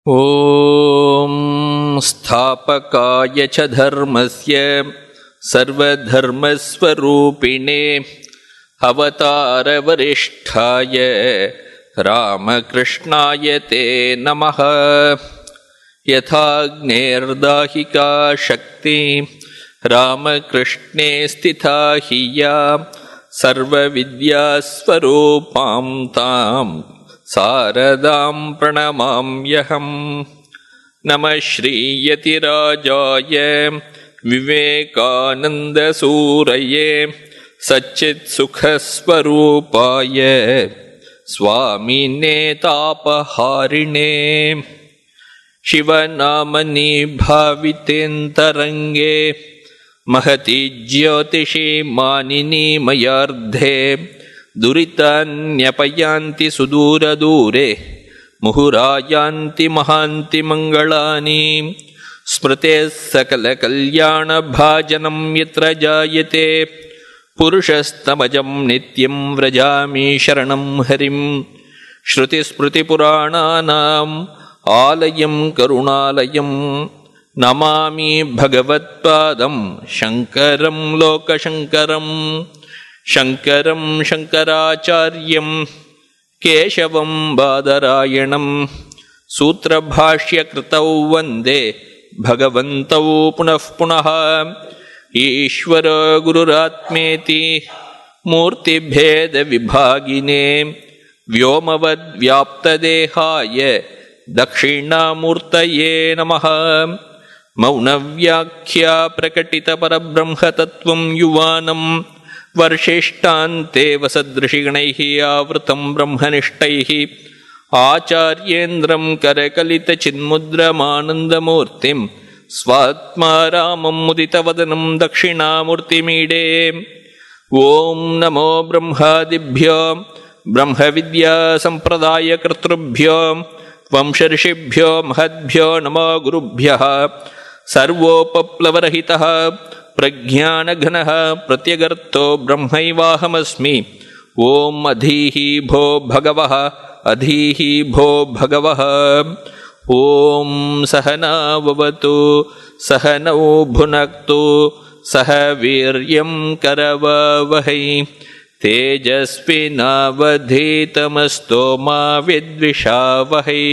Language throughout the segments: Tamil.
ॐ स्थापकाय च धर्मस्य सर्वधर्मस्वरूपिणे अवतारवरिष्ठाय रामकृष्णाय ते नमः यथाग्नेर्दाहिका शक्ति रामकृष्णे स्थिता हि या सर्वविद्यास्वरूपां ताम् सारदां प्रणमाम्यहम् नमः श्रीयतिराजाय विवेकानन्दसूरये सच्चित्सुखस्वरूपाय स्वामिने तापहारिणे शिवनामनि भावितेऽन्तरङ्गे महति ज्योतिषी मानिनी मयार्धे दुरितान्यपयान्ति सुदूरदूरे मुहुरायान्ति महान्ति मङ्गलानि स्मृतेः सकलकल्याणभाजनं यत्र जायते पुरुषस्तमजं नित्यं व्रजामि शरणं हरिं श्रुतिस्मृतिपुराणानाम् आलयं करुणालयं नमामि भगवत्पादं शङ्करं लोकशङ्करम् शङ्करं शङ्कराचार्यं केशवं बादरायणं सूत्रभाष्यकृतौ वन्दे भगवन्तौ पुनः पुनः ईश्वर गुरुरात्मेति मूर्तिभेदविभागिने व्योमवद्व्याप्तदेहाय दक्षिणामूर्तये नमः मौनव्याख्या प्रकटितपरब्रह्मतत्त्वं युवानम् वर्षिष्टान्ते वसदृशिगणैः आवृतं ब्रह्मनिष्ठैः आचार्येन्द्रं करकलितचिन्मुद्रमानन्दमूर्तिं स्वात्मा रामं मुदितवदनं दक्षिणामूर्तिमीडे ॐ नमो ब्रह्मादिभ्यो ब्रह्मविद्यासम्प्रदायकर्तृभ्यो वंशऋषिभ्यो महद्भ्यो नमो गुरुभ्यः सर्वोपप्लवरहितः प्रज्ञानघनः प्रत्यगर्तो ब्रह्मैवाहमस्मि ॐ अधीहि भो भगवः अधीहि भो भगवः ॐ सहनाववतु सहनौ भुनक्तु सह वीर्यं करवावहै तेजस्विनावधीतमस्तो मा विद्विषावहै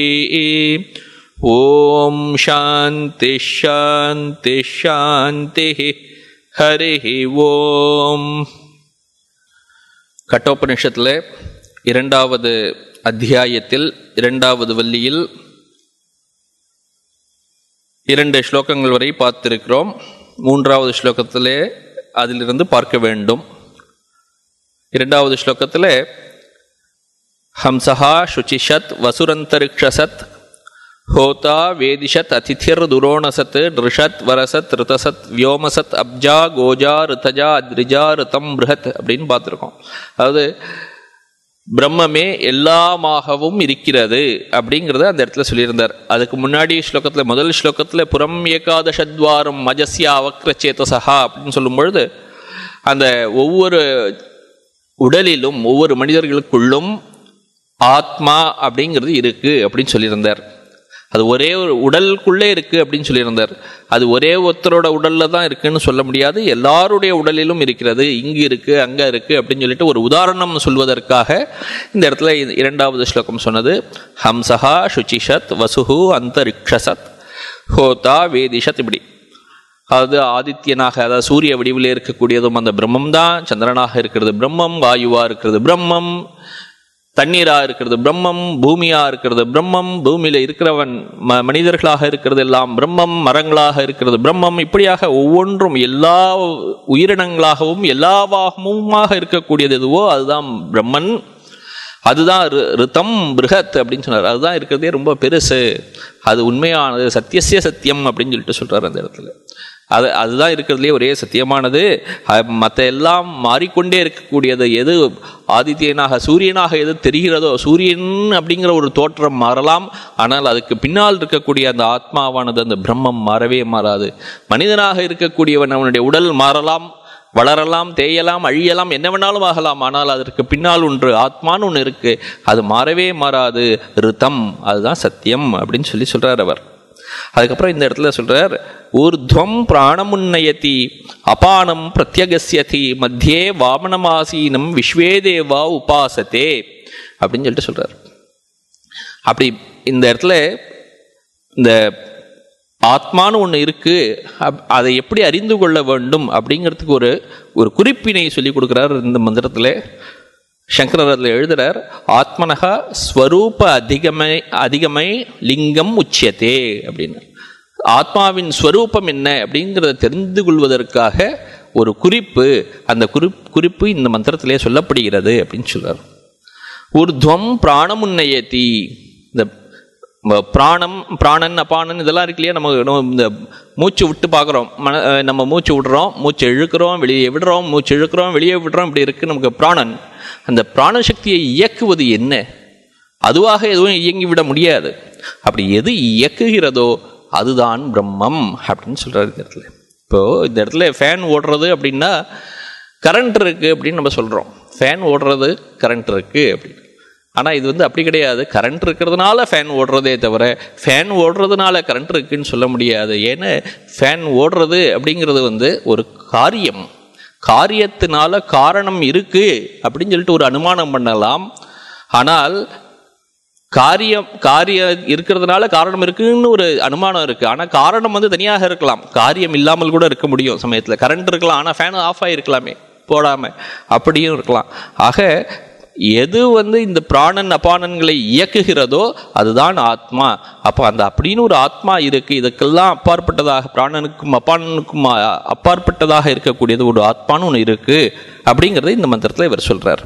ॐ शान्तिः शान्तिः शान्तिः हरिः ஓம் கட்டோபனிஷத்தில் இரண்டாவது அத்தியாயத்தில் இரண்டாவது வள்ளியில் இரண்டு ஸ்லோகங்கள் வரை பார்த்திருக்கிறோம் மூன்றாவது ஸ்லோகத்திலே அதிலிருந்து பார்க்க வேண்டும் இரண்டாவது ஸ்லோகத்தில் ஹம்சஹா சுச்சிஷத் வசுரந்தரிக்ஷசத் होता वेदिशत् अतिथिर्दुरोणसत् नृषत् வரசத் ரிதசத் வியோமசத் அப்ஜா கோஜா ரிதஜா அத்ரிஜா ரிதம் பிருஹத் அப்படின்னு பார்த்துருக்கோம் அதாவது பிரம்மமே எல்லாமாகவும் இருக்கிறது அப்படிங்கிறத அந்த இடத்துல சொல்லியிருந்தார் அதுக்கு முன்னாடி ஸ்லோகத்தில் முதல் ஸ்லோகத்தில் புறம் ஏகாதசத்வாரம் மஜஸ்யா அவக்ரச்சேதசா அப்படின்னு சொல்லும் பொழுது அந்த ஒவ்வொரு உடலிலும் ஒவ்வொரு மனிதர்களுக்குள்ளும் ஆத்மா அப்படிங்கிறது இருக்கு அப்படின்னு சொல்லியிருந்தார் அது ஒரே ஒரு உடலுக்குள்ளே இருக்குது அப்படின்னு சொல்லியிருந்தார் அது ஒரே ஒருத்தரோட உடலில் தான் இருக்குன்னு சொல்ல முடியாது எல்லாருடைய உடலிலும் இருக்கிறது இங்கு இருக்குது அங்கே இருக்குது அப்படின்னு சொல்லிட்டு ஒரு உதாரணம் சொல்வதற்காக இந்த இடத்துல இரண்டாவது ஸ்லோகம் சொன்னது ஹம்சஹா சுச்சிஷத் வசுஹு அந்தரிக்ஷசத் ஹோதா வேதிஷத் இப்படி அதாவது ஆதித்யனாக அதாவது சூரிய வடிவில் இருக்கக்கூடியதும் அந்த பிரம்மம் தான் சந்திரனாக இருக்கிறது பிரம்மம் வாயுவாக இருக்கிறது பிரம்மம் தண்ணீராக இருக்கிறது பிரம்மம் பூமியாக இருக்கிறது பிரம்மம் பூமியில் இருக்கிறவன் ம மனிதர்களாக இருக்கிறது எல்லாம் பிரம்மம் மரங்களாக இருக்கிறது பிரம்மம் இப்படியாக ஒவ்வொன்றும் எல்லா உயிரினங்களாகவும் எல்லாவாகவுமாக இருக்கக்கூடியது எதுவோ அதுதான் பிரம்மன் அதுதான் ரித்தம் பிருகத் அப்படின்னு சொன்னார் அதுதான் இருக்கிறதே ரொம்ப பெருசு அது உண்மையானது சத்தியசிய சத்தியம் அப்படின்னு சொல்லிட்டு சொல்கிறார் அந்த இடத்துல அது அதுதான் இருக்கிறதுலே ஒரே சத்தியமானது மற்ற எல்லாம் மாறிக்கொண்டே இருக்கக்கூடியது எது ஆதித்யனாக சூரியனாக எது தெரிகிறதோ சூரியன் அப்படிங்கிற ஒரு தோற்றம் மாறலாம் ஆனால் அதுக்கு பின்னால் இருக்கக்கூடிய அந்த ஆத்மாவானது அந்த பிரம்மம் மாறவே மாறாது மனிதனாக இருக்கக்கூடியவன் அவனுடைய உடல் மாறலாம் வளரலாம் தேயலாம் அழியலாம் என்ன வேணாலும் ஆகலாம் ஆனால் அதற்கு பின்னால் ஒன்று ஆத்மான்னு ஒன்று இருக்கு அது மாறவே மாறாது ரிதம் அதுதான் சத்தியம் அப்படின்னு சொல்லி சொல்றார் அவர் அதுக்கப்புறம் இந்த இடத்துல சொல்றார் ஊர்துவம் பிராணமுன்னயதி அபானம் பிரத்யகசியதி மத்தியே வாமனமாசீனம் விஸ்வே தேவா உபாசத்தே அப்படின்னு சொல்லிட்டு சொல்றார் அப்படி இந்த இடத்துல இந்த ஆத்மான்னு ஒன்று இருக்கு அப்- அதை எப்படி அறிந்து கொள்ள வேண்டும் அப்படிங்கிறதுக்கு ஒரு ஒரு குறிப்பினை சொல்லி கொடுக்குறார் இந்த மந்திரத்தில் சங்கரர் அதில் எழுதுறார் ஆத்மனகா ஸ்வரூப அதிகமை அதிகமை லிங்கம் உச்சியத்தே அப்படின்னு ஆத்மாவின் ஸ்வரூபம் என்ன அப்படிங்கிறத தெரிந்து கொள்வதற்காக ஒரு குறிப்பு அந்த குறிப் குறிப்பு இந்த மந்திரத்திலே சொல்லப்படுகிறது அப்படின்னு சொல்றார் ஊர்துவம் பிராணமுன்னயதி இந்த ம- பிராணம் பிராணன் அபானன் இதெல்லாம் இருக்கு இல்லையா நம்ம நம்ம இந்த மூச்சு விட்டு பார்க்குறோம் மன அஹ் நம்ம மூச்சு விடுறோம் மூச்சு இழுக்கிறோம் வெளியே விடுறோம் மூச்சு இழுக்கிறோம் வெளியே விடுறோம் இப்படி இருக்கு நமக்கு பிராணன் அந்த பிராண சக்தியை இயக்குவது என்ன அதுவாக எதுவும் இயங்கி விட முடியாது அப்படி எது இயக்குகிறதோ அதுதான் பிரம்மம் அப்படின்னு சொல்றாரு இந்த இடத்துல இப்போ இந்த இடத்துல ஃபேன் ஓடுறது அப்படின்னா கரண்ட் இருக்கு அப்படின்னு நம்ம சொல்றோம் ஃபேன் ஓடுறது கரண்ட் இருக்கு அப்படின்னு ஆனால் இது வந்து அப்படி கிடையாது கரண்ட் இருக்கிறதுனால ஃபேன் ஓடுறதே தவிர ஃபேன் ஓடுறதுனால கரண்ட் இருக்குன்னு சொல்ல முடியாது ஏன்னா ஃபேன் ஓடுறது அப்படிங்கிறது வந்து ஒரு காரியம் காரியத்தினால காரணம் இருக்கு அப்படின்னு சொல்லிட்டு ஒரு அனுமானம் பண்ணலாம் ஆனால் காரியம் காரியம் இருக்கிறதுனால காரணம் இருக்குன்னு ஒரு அனுமானம் இருக்கு ஆனா காரணம் வந்து தனியாக இருக்கலாம் காரியம் இல்லாமல் கூட இருக்க முடியும் சமயத்துல கரண்ட் இருக்கலாம் ஆனா ஃபேன் ஆஃப் ஆகிருக்கலாமே போடாம அப்படியும் இருக்கலாம் ஆக எது வந்து இந்த பிராணன் அபானன்களை இயக்குகிறதோ அதுதான் ஆத்மா அப்போ அந்த அப்படின்னு ஒரு ஆத்மா இருக்கு இதுக்கெல்லாம் அப்பாற்பட்டதாக பிராணனுக்கும் அப்பானனுக்கும் அ- அப்பாற்பட்டதாக இருக்கக்கூடியது ஒரு ஆத்மான்னு ஒன்று இருக்கு அப்படிங்கிறத இந்த மந்திரத்தில் இவர் சொல்றார்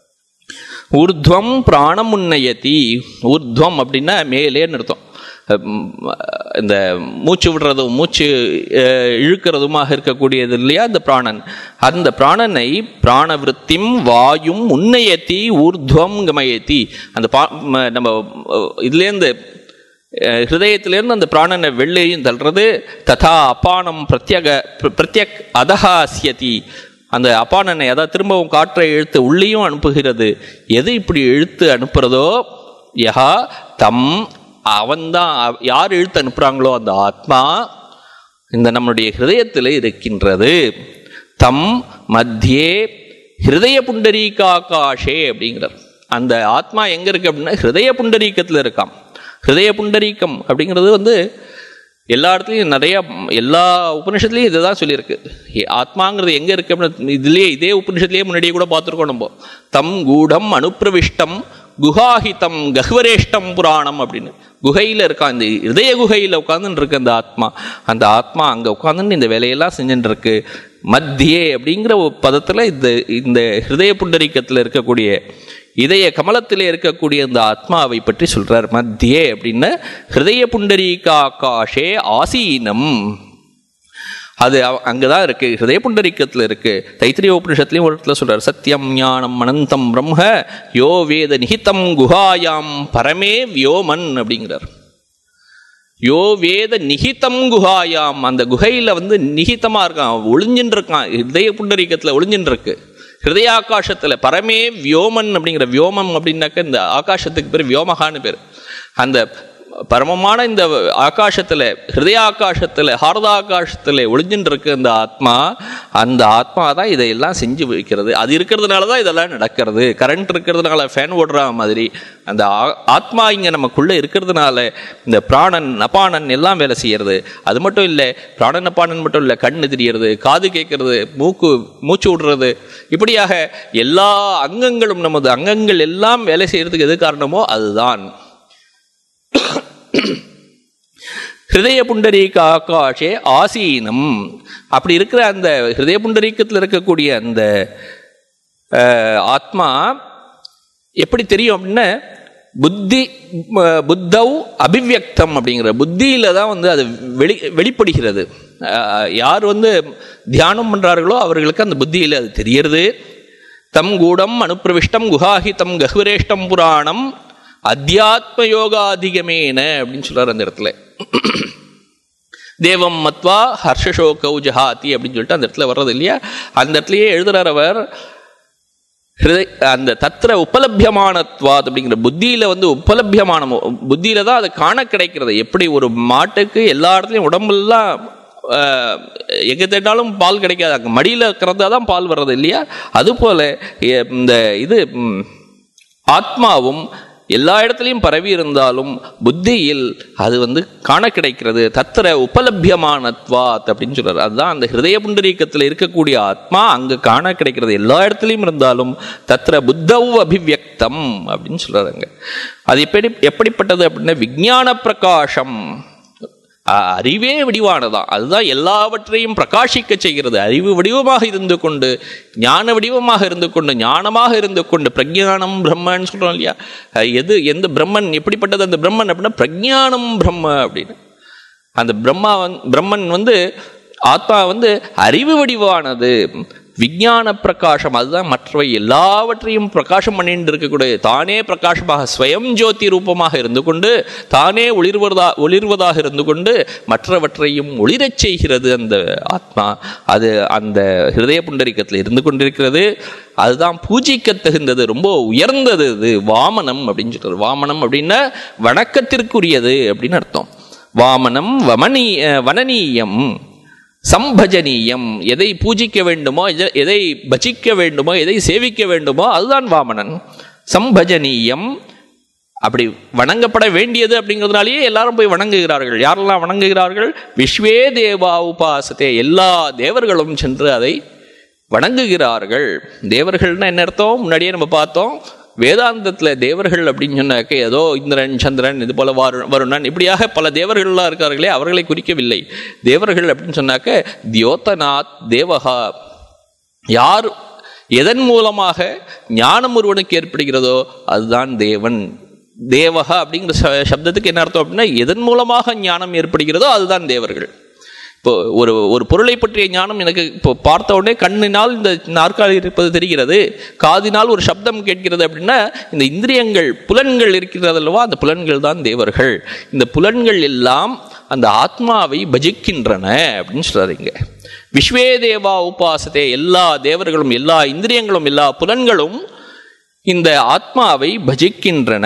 ஊர்துவம் பிராணமுன்னயதி ஊர்துவம் அப்படின்னா மேலேன்னு அர்த்தம் உம், இந்த மூச்சு விடுறதும் மூச்சு அஹ், இழுக்கிறதுமாக இருக்கக்கூடியது இல்லையா இந்த பிராணன் அந்த பிராணனை பிராணவிருத்திம் வாயும் உன்னயத்தி ஊர்துவம் கமயத்தி அந்த பா ம- நம்ம அஹ், இதுலேருந்து அஹ், ஹிருதயத்திலேருந்து அந்த பிராணனை வெள்ளையும் தள்ளுறது ததா அப்பானம் பிரத்யக பிர- பிரத்யக் அதஹாசியதி அந்த அப்பானனை அதாவது திரும்பவும் காற்றை இழுத்து உள்ளேயும் அனுப்புகிறது எது இப்படி இழுத்து அனுப்புறதோ யஹா தம் அவன்தான் அவ- யார் இழுத்து அனுப்புறாங்களோ அந்த ஆத்மா இந்த நம்முடைய ஹிருதயத்தில் இருக்கின்றது தம் மத்தியே ஹிருதய புண்டரீகாகாஷே அப்படிங்கிறார் அந்த ஆத்மா எங்க இருக்கு அப்படின்னா ஹிருதய புண்டரீகத்தில் இருக்காம் ஹிருதய புண்டரீகம் அப்படிங்கிறது வந்து எல்லா இடத்துலையும் நிறைய எல்லா உபனிஷத்துலையும் இதுதான் சொல்லியிருக்கு ஏ, ஆத்மாங்கிறது எங்க இருக்கு அப்படின்னு இதுலயே இதே உபனிஷத்துலயே முன்னாடியே கூட பார்த்துருக்கோம் நம்ம தம் கூடம் அனுப்பிரவிஷ்டம் குஹாஹிதம் கஹ்வரேஷ்டம் புராணம் அப்படின்னு குகையில இருக்கான் இந்த இதய குகையில உட்காந்துட்டு இருக்கு அந்த ஆத்மா அந்த ஆத்மா அங்க உட்காந்துன்னு இந்த வேலையெல்லாம் செஞ்சுட்டு இருக்கு மத்தியே அப்படிங்கிற ஒரு பதத்துல இந்த இந்த ஹிருதய புண்டரீகத்துல இருக்கக்கூடிய இதய கமலத்திலே இருக்கக்கூடிய இந்த ஆத்மாவை பற்றி சொல்றார் மத்தியே அப்படின்னு ஹிருதய புண்டரீகாகாஷே ஆசீனம் அது அவ- அங்கதான் இருக்கு ஹிருதய புண்டரீகத்துல இருக்கு தைத்திரிய உபனிஷத்துலயும் ஒரு இடத்துல சொல்றார் சத்தியம் ஞானம் அனந்தம் பிரம்ம யோ வேத நிகிதம் குஹாயாம் பரமே வியோமன் அப்படிங்கிறார் யோ வேத நிகிதம் குஹாயாம் அந்த குகையில வந்து நிகிதமா இருக்கான் ஒளிஞ்சின்னு இருக்கான் ஹிருதய புண்டரீகத்துல ஒளிஞ்சின்னு இருக்கு ஹிருதயாகாசத்துல பரமே வியோமன் அப்படிங்கிற வியோமம் அப்படின்னாக்க இந்த ஆகாசத்துக்கு பேர் வியோமகான்னு பேர் அந்த பரமமான இந்த ஆகாசத்துல ஹிருதயாகாசத்துல ஹாரதாகாசத்துல ஒளிஞ்சின்னு இருக்கு அந்த ஆத்மா அந்த ஆத்மா தான் இதையெல்லாம் செஞ்சு வைக்கிறது அது இருக்கிறதுனால தான் இதெல்லாம் நடக்கிறது கரண்ட் இருக்கிறதுனால ஃபேன் ஓடுற மாதிரி அந்த ஆ- ஆத்மா இங்க நமக்குள்ள இருக்கிறதுனால இந்த பிராணன் அபானன் எல்லாம் வேலை செய்யறது அது மட்டும் இல்லை பிராணன் அபானன் மட்டும் இல்லை கண் தெரியறது காது கேட்கறது மூக்கு மூச்சு விடுறது இப்படியாக எல்லா அங்கங்களும் நமது அங்கங்கள் எல்லாம் வேலை செய்யறதுக்கு எது காரணமோ அதுதான் ஹிருதய புண்டரீக ஆகாஷே ஆசீனம் அப்படி இருக்கிற அந்த ஹிருதய புண்டரீகத்தில் இருக்கக்கூடிய அந்த அஹ், ஆத்மா எப்படி தெரியும் அப்படின்னா புத்தி ம- புத்தவ் அபிவியக்தம் அப்படிங்கிற புத்தியில தான் வந்து அது வெளி வெளிப்படுகிறது அஹ், யார் வந்து தியானம் பண்றார்களோ அவர்களுக்கு அந்த புத்தியில அது தெரியறது தம் கூடம் அனுப்பிரவிஷ்டம் குஹாஹிதம் கஹ்வரேஷ்டம் புராணம் அத்தியாத்ம யோகாதிகமேன அப்படின்னு சொல்றாரு அந்த இடத்துல தேவம் மத்வா ஹர்ஷசோகௌ ஜஹாதி அப்படின்னு சொல்லிட்டு அந்த இடத்துல வர்றது இல்லையா அந்த இடத்துலயே எழுதுறார் அவர் ஹிருதய அந்த தத்திர உபலபியமானத்வாத் அப்படிங்கிற புத்தியில வந்து உபலபியமான புத்தியில தான் அது காண கிடைக்கிறது எப்படி ஒரு மாட்டுக்கு எல்லா இடத்துலையும் உடம்புலாம் ஆஹ், எங்க தேட்டாலும் பால் கிடைக்காது அங்கே மடியில் இருக்கிறதா தான் பால் வர்றது இல்லையா அதுபோல எ- இந்த இது ம், ஆத்மாவும் எல்லா இடத்துலையும் பரவி இருந்தாலும் புத்தியில் அது வந்து காண கிடைக்கிறது தத்திர உபலபியமானத்வாத் அப்படின்னு சொல்றாரு அதுதான் அந்த ஹிருதய புண்டரீகத்தில் இருக்கக்கூடிய ஆத்மா அங்கு காண கிடைக்கிறது எல்லா இடத்துலையும் இருந்தாலும் தத்திர புத்தவ் அபிவியக்தம் அப்படின்னு சொல்றாருங்க அது எப்படி எப்படிப்பட்டது அப்படின்னா விஞ்ஞான பிரகாசம் அ- அறிவே வடிவானதான் அதுதான் எல்லாவற்றையும் பிரகாசிக்க செய்கிறது அறிவு வடிவமாக இருந்து கொண்டு ஞான வடிவமாக இருந்து கொண்டு ஞானமாக இருந்து கொண்டு பிரஜானம் பிரம்மன்னு சொல்றோம் இல்லையா அஹ் எது எந்த பிரம்மன் எப்படிப்பட்டது அந்த பிரம்மன் அப்படின்னா பிரஜானம் பிரம்ம அப்படின்னு அந்த பிரம்மா வந் பிரம்மன் வந்து ஆத்மா வந்து அறிவு வடிவானது விஞ்ஞான பிரகாசம் அதுதான் மற்றவை எல்லாவற்றையும் பிரகாசம் பண்ணிட்டு இருக்கக்கூடிய தானே பிரகாசமாக ஸ்வயம் ஜோதி ரூபமாக இருந்து கொண்டு தானே ஒளிர்வதா ஒளிர்வதாக இருந்து கொண்டு மற்றவற்றையும் ஒளிரச் செய்கிறது அந்த ஆத்மா அது அந்த ஹிருதய புண்டரிக்கத்தில் இருந்து கொண்டிருக்கிறது அதுதான் பூஜிக்க தகுந்தது ரொம்ப உயர்ந்தது இது வாமனம் அப்படின்னு சொல்றது வாமனம் அப்படின்னா வணக்கத்திற்குரியது அப்படின்னு அர்த்தம் வாமனம் வமனீ வனனீயம் சம்பஜனீயம் எதை பூஜிக்க வேண்டுமோ எத- எதை பஜிக்க வேண்டுமோ எதை சேவிக்க வேண்டுமோ அதுதான் வாமனன் சம்பஜனீயம் அப்படி வணங்கப்பட வேண்டியது அப்படிங்கிறதுனாலேயே எல்லாரும் போய் வணங்குகிறார்கள் யாரெல்லாம் வணங்குகிறார்கள் விஸ்வே தேவா உபாசத்தே எல்லா தேவர்களும் சென்று அதை வணங்குகிறார்கள் தேவர்கள்னா என்ன அர்த்தம் முன்னாடியே நம்ம பார்த்தோம் வேதாந்தத்தில் தேவர்கள் அப்படின்னு சொன்னாக்க ஏதோ இந்திரன் சந்திரன் இது போல வாரு வருணன் இப்படியாக பல தேவர்கள்லாம் இருக்கார்களே அவர்களை குறிக்கவில்லை தேவர்கள் அப்படின்னு சொன்னாக்க தியோத்தநாத் தேவகா யார் எதன் மூலமாக ஞானம் ஒருவனுக்கு ஏற்படுகிறதோ அதுதான் தேவன் தேவகா அப்படிங்கிற ச- சப்தத்துக்கு என்ன அர்த்தம் அப்படின்னா எதன் மூலமாக ஞானம் ஏற்படுகிறதோ அதுதான் தேவர்கள் இப்போ ஒரு ஒரு பொருளை பற்றிய ஞானம் எனக்கு இப்போ பார்த்த உடனே கண்ணினால் இந்த நாற்காலி இருப்பது தெரிகிறது காதினால் ஒரு சப்தம் கேட்கிறது அப்படின்னா இந்த இந்திரியங்கள் புலன்கள் இருக்கிறது அல்லவா அந்த புலன்கள் தான் தேவர்கள் இந்த புலன்கள் எல்லாம் அந்த ஆத்மாவை பஜிக்கின்றன அப்படின்னு சொல்றாரு இங்க விஸ்வே தேவா உபாசத்தே எல்லா தேவர்களும் எல்லா இந்திரியங்களும் எல்லா புலன்களும் இந்த ஆத்மாவை பஜிக்கின்றன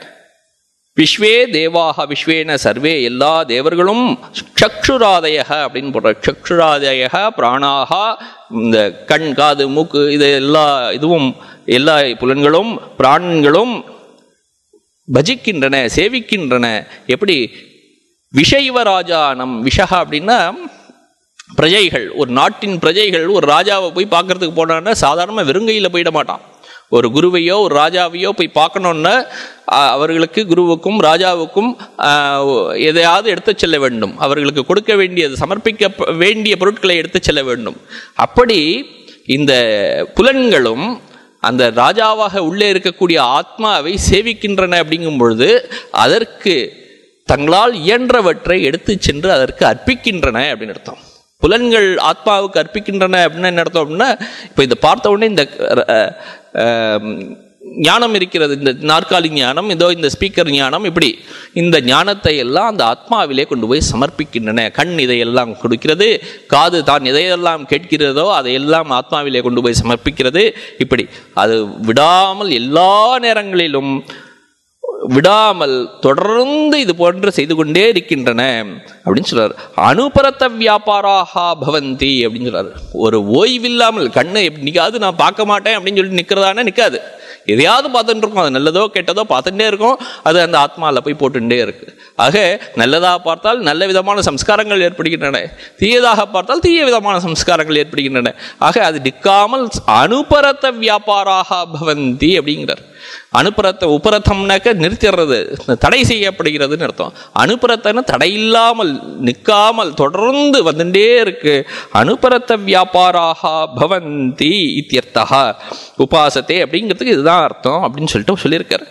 விஸ்வே தேவாக விஸ்வேன சர்வே எல்லா தேவர்களும் சக்ஷுராதய அப்படின்னு போடுற சக்ஷுராதய பிராணாக இந்த கண் காது மூக்கு இது எல்லா இதுவும் எல்லா புலன்களும் பிராணங்களும் பஜிக்கின்றன சேவிக்கின்றன எப்படி விஷைவ ராஜானம் விஷகா அப்படின்னா பிரஜைகள் ஒரு நாட்டின் பிரஜைகள் ஒரு ராஜாவை போய் பார்க்கறதுக்கு போனான்னா சாதாரணமாக வெறுங்கையில் போயிட மாட்டான் ஒரு குருவையோ ஒரு ராஜாவையோ போய் பார்க்கணுன்னா அஹ், அவர்களுக்கு குருவுக்கும் ராஜாவுக்கும் அஹ், எதையாவது எடுத்துச் செல்ல வேண்டும் அவர்களுக்கு கொடுக்க வேண்டியது சமர்ப்பிக்க ப- வேண்டிய பொருட்களை எடுத்துச் செல்ல வேண்டும் அப்படி இந்த புலன்களும் அந்த ராஜாவாக உள்ளே இருக்கக்கூடிய ஆத்மாவை சேவிக்கின்றன அப்படிங்கும் பொழுது அதற்கு தங்களால் இயன்றவற்றை எடுத்துச் சென்று அதற்கு அர்ப்பிக்கின்றன அப்படின்னு அர்த்தம் புலன்கள் ஆத்மாவுக்கு அர்ப்பிக்கின்றன அப்படின்னு என்ன அர்த்தம் அப்படின்னா இப்போ இதை பார்த்த உடனே இந்த அஹ், அஹ், ஞானம் இருக்கிறது இந்த நாற்காலி ஞானம் இதோ இந்த ஸ்பீக்கர் ஞானம் இப்படி இந்த ஞானத்தை எல்லாம் அந்த ஆத்மாவிலே கொண்டு போய் சமர்ப்பிக்கின்றன கண் இதையெல்லாம் கொடுக்கிறது காது தான் எதையெல்லாம் கேட்கிறதோ அதையெல்லாம் ஆத்மாவிலே கொண்டு போய் சமர்ப்பிக்கிறது இப்படி அது விடாமல் எல்லா நேரங்களிலும் விடாமல் தொடர்ந்து இது போன்று செய்து கொண்டே இருக்கின்றன அப்படின்னு சொல்றாரு அனுபரத்த வியாபாராக பவந்தி அப்படின்னு சொல்றாரு ஒரு ஓய்வில்லாமல் கண்ணை நிக்காது நான் பார்க்க மாட்டேன் அப்படின்னு சொல்லி நிக்கிறதானே நிக்காது எதையாவது பார்த்துட்டு இருக்கோம் அது நல்லதோ கெட்டதோ பார்த்துட்டே இருக்கும் அது அந்த ஆத்மாவில் போய் போட்டுட்டே இருக்கு ஆக நல்லதாக பார்த்தால் நல்ல விதமான சம்ஸ்காரங்கள் ஏற்படுகின்றன தீயதாக பார்த்தால் தீய விதமான சம்ஸ்காரங்கள் ஏற்படுகின்றன ஆக அது நிற்காமல் அனுபரத்த வியாபாராக பவந்தி அப்படிங்கிறார் அனுப்புறத்தை உபரத்தம்னாக்க நிறுத்திடுறது தடை செய்யப்படுகிறதுன்னு அர்த்தம் அனுப்புறத்தன்னு தடை இல்லாமல் நிற்காமல் தொடர்ந்து வந்துட்டே இருக்கு அனுபரத்த வியாபாராக பவந்தி இத்தியர்த்தா உபாசத்தே அப்படிங்கிறதுக்கு இதுதான் அர்த்தம் அப்படின்னு சொல்லிட்டு சொல்லியிருக்காரு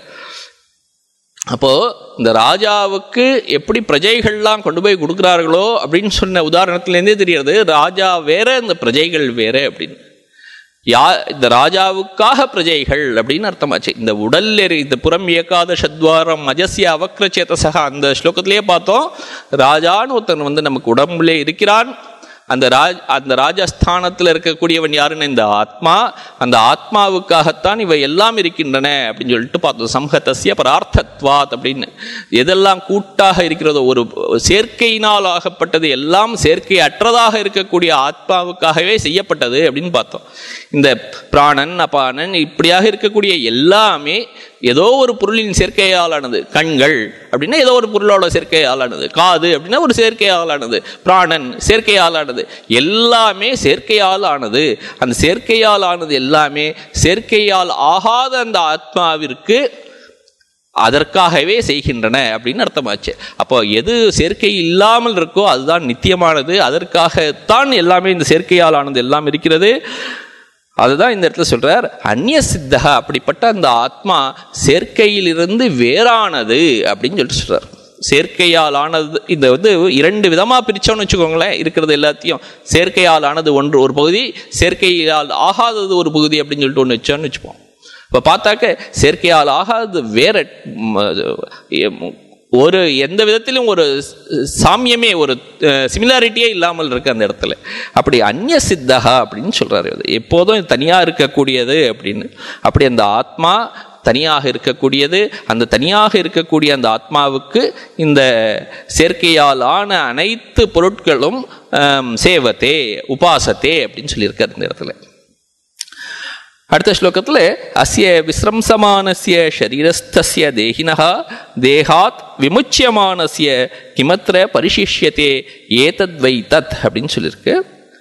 அப்போ இந்த ராஜாவுக்கு எப்படி பிரஜைகள்லாம் கொண்டு போய் கொடுக்குறார்களோ அப்படின்னு சொன்ன உதாரணத்துலேருந்தே தெரியாது ராஜா வேற இந்த பிரஜைகள் வேற அப்படின்னு யா இந்த ராஜாவுக்காக பிரஜைகள் அப்படின்னு அர்த்தமாச்சு இந்த உடல்ல இரு- இந்த புறம் இயக்காத சத்வாரம் அஜஸ்ய அவக்ரச்சேதசக அந்த ஸ்லோகத்திலேயே பார்த்தோம் ராஜான்னு ஒருத்தன் வந்து நமக்கு உடம்புலே இருக்கிறான் அந்த ராஜ் அந்த ராஜஸ்தானத்தில் இருக்கக்கூடியவன் யாருன்னு இந்த ஆத்மா அந்த ஆத்மாவுக்காகத்தான் இவை எல்லாம் இருக்கின்றன அப்படின்னு சொல்லிட்டு பார்த்தோம் சம்ஹதஸ்ய பரார்த்தத்வாத் அப்படின்னு எதெல்லாம் கூட்டாக இருக்கிறதோ ஒரு சேர்க்கையினால் ஆகப்பட்டது எல்லாம் சேர்க்கை அற்றதாக இருக்கக்கூடிய ஆத்மாவுக்காகவே செய்யப்பட்டது அப்படின்னு பார்த்தோம் இந்த பிராணன் அபானன் இப்படியாக இருக்கக்கூடிய எல்லாமே ஏதோ ஒரு பொருளின் சேர்க்கையாலானது கண்கள் அப்படின்னா ஏதோ ஒரு பொருளோட சேர்க்கையாலானது காது அப்படின்னா ஒரு சேர்க்கையாலானது பிராணன் சேர்க்கையாலானது எல்லாமே சேர்க்கையால் ஆனது அந்த சேர்க்கையால் ஆனது எல்லாமே சேர்க்கையால் ஆகாத அந்த ஆத்மாவிற்கு அதற்காகவே செய்கின்றன அப்படின்னு அர்த்தமாச்சு அப்போ எது சேர்க்கை இல்லாமல் இருக்கோ அதுதான் நித்தியமானது அதற்காகத்தான் எல்லாமே இந்த சேர்க்கையால் ஆனது எல்லாம் இருக்கிறது அதுதான் இந்த இடத்துல சொல்றார் அந்நிய சித்தக அப்படிப்பட்ட அந்த ஆத்மா சேர்க்கையிலிருந்து வேறானது அப்படின்னு சொல்லிட்டு சொல்றார் சேர்க்கையால் ஆனது இந்த வந்து இரண்டு விதமா பிரிச்சோம்னு வச்சுக்கோங்களேன் இருக்கிறது எல்லாத்தையும் சேர்க்கையால் ஆனது ஒன்று ஒரு பகுதி சேர்க்கையால் ஆகாதது ஒரு பகுதி அப்படின்னு சொல்லிட்டு ஒன்று வச்சோன்னு வச்சுப்போம் இப்போ பார்த்தாக்க செயற்கையால் ஆகாது வேற ம், எம், ஒரு எந்த விதத்திலும் ஒரு ஸ்- சாமியமே ஒரு சிமிலாரிட்டியே இல்லாமல் இருக்கு அந்த இடத்துல அப்படி அந்நிய சித்தகா அப்படின்னு சொல்றாரு அது எப்போதும் தனியா இருக்கக்கூடியது அப்படின்னு அப்படி அந்த ஆத்மா தனியாக இருக்கக்கூடியது அந்த தனியாக இருக்கக்கூடிய அந்த ஆத்மாவுக்கு இந்த செயற்கையால் ஆன அனைத்து பொருட்களும் ஆம், சேவத்தே உபாசத்தே அப்படின்னு சொல்லியிருக்காரு இந்த இடத்துல அடுத்த ஸ்லோகத்தில் அஸ்ய விஸ்ரம்சமானஸ்ய ஷரீரஸ்தஸ்ய தேகினः தேகாத் விமுச்சியமானஸ்ய கிமத்திர பரிசிஷ்யத்தே ஏதத்வை தத் அப்படின்னு சொல்லியிருக்கு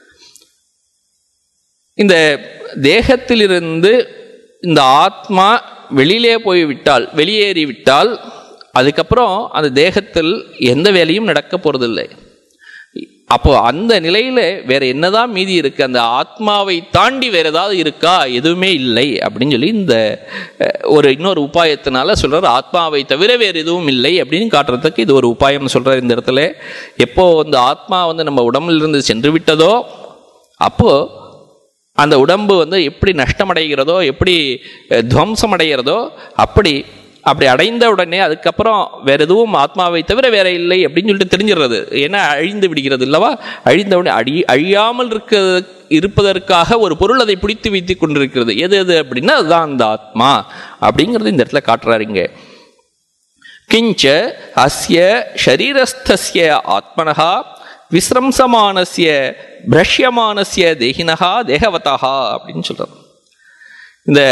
இந்த தேகத்திலிருந்து இந்த ஆத்மா வெளியிலே போய் விட்டால் வெளியேறி விட்டால் அதுக்கப்புறம் அந்த தேகத்தில் எந்த வேலையும் நடக்க போறதில்லை அப்போ அந்த நிலையில வேற என்னதான் மீதி இருக்கு அந்த ஆத்மாவை தாண்டி வேற ஏதாவது இருக்கா எதுவுமே இல்லை அப்படின்னு சொல்லி இந்த அஹ், ஒரு இன்னொரு உபாயத்தினால சொல்றாரு ஆத்மாவை தவிர வேற எதுவும் இல்லை அப்படின்னு காட்டுறதுக்கு இது ஒரு உபாயம் சொல்றாரு இந்த இடத்துல எப்போ அந்த ஆத்மா வந்து நம்ம உடம்புல இருந்து சென்று விட்டதோ அப்போ அந்த உடம்பு வந்து எப்படி நஷ்டமடைகிறதோ எப்படி அஹ், துவம்சம் அடைகிறதோ அப்படி அப்படி அடைந்த உடனே அதுக்கப்புறம் வேற எதுவும் ஆத்மாவை தவிர வேற இல்லை அப்படின்னு சொல்லிட்டு தெரிஞ்சிடுறது ஏன்னா அழிந்து விடுகிறது இல்லவா அழிந்த உடனே அழி அழியாமல் இருக்க இருப்பதற்காக ஒரு பொருள் அதை பிடித்து வைத்து கொண்டிருக்கிறது எது எது அப்படின்னா அதுதான் அந்த ஆத்மா அப்படிங்கிறது இந்த இடத்துல காட்டுறாருங்க கிஞ்ச அஸ்ய ஷரீரஸ்தஸ்ய ஆத்மனः விஸ்ரம்சமானஸ்ய பிரஷ்யமானஸ்ய தேகினஹா தேகவதா அப்படின்னு சொல்றார் இந்த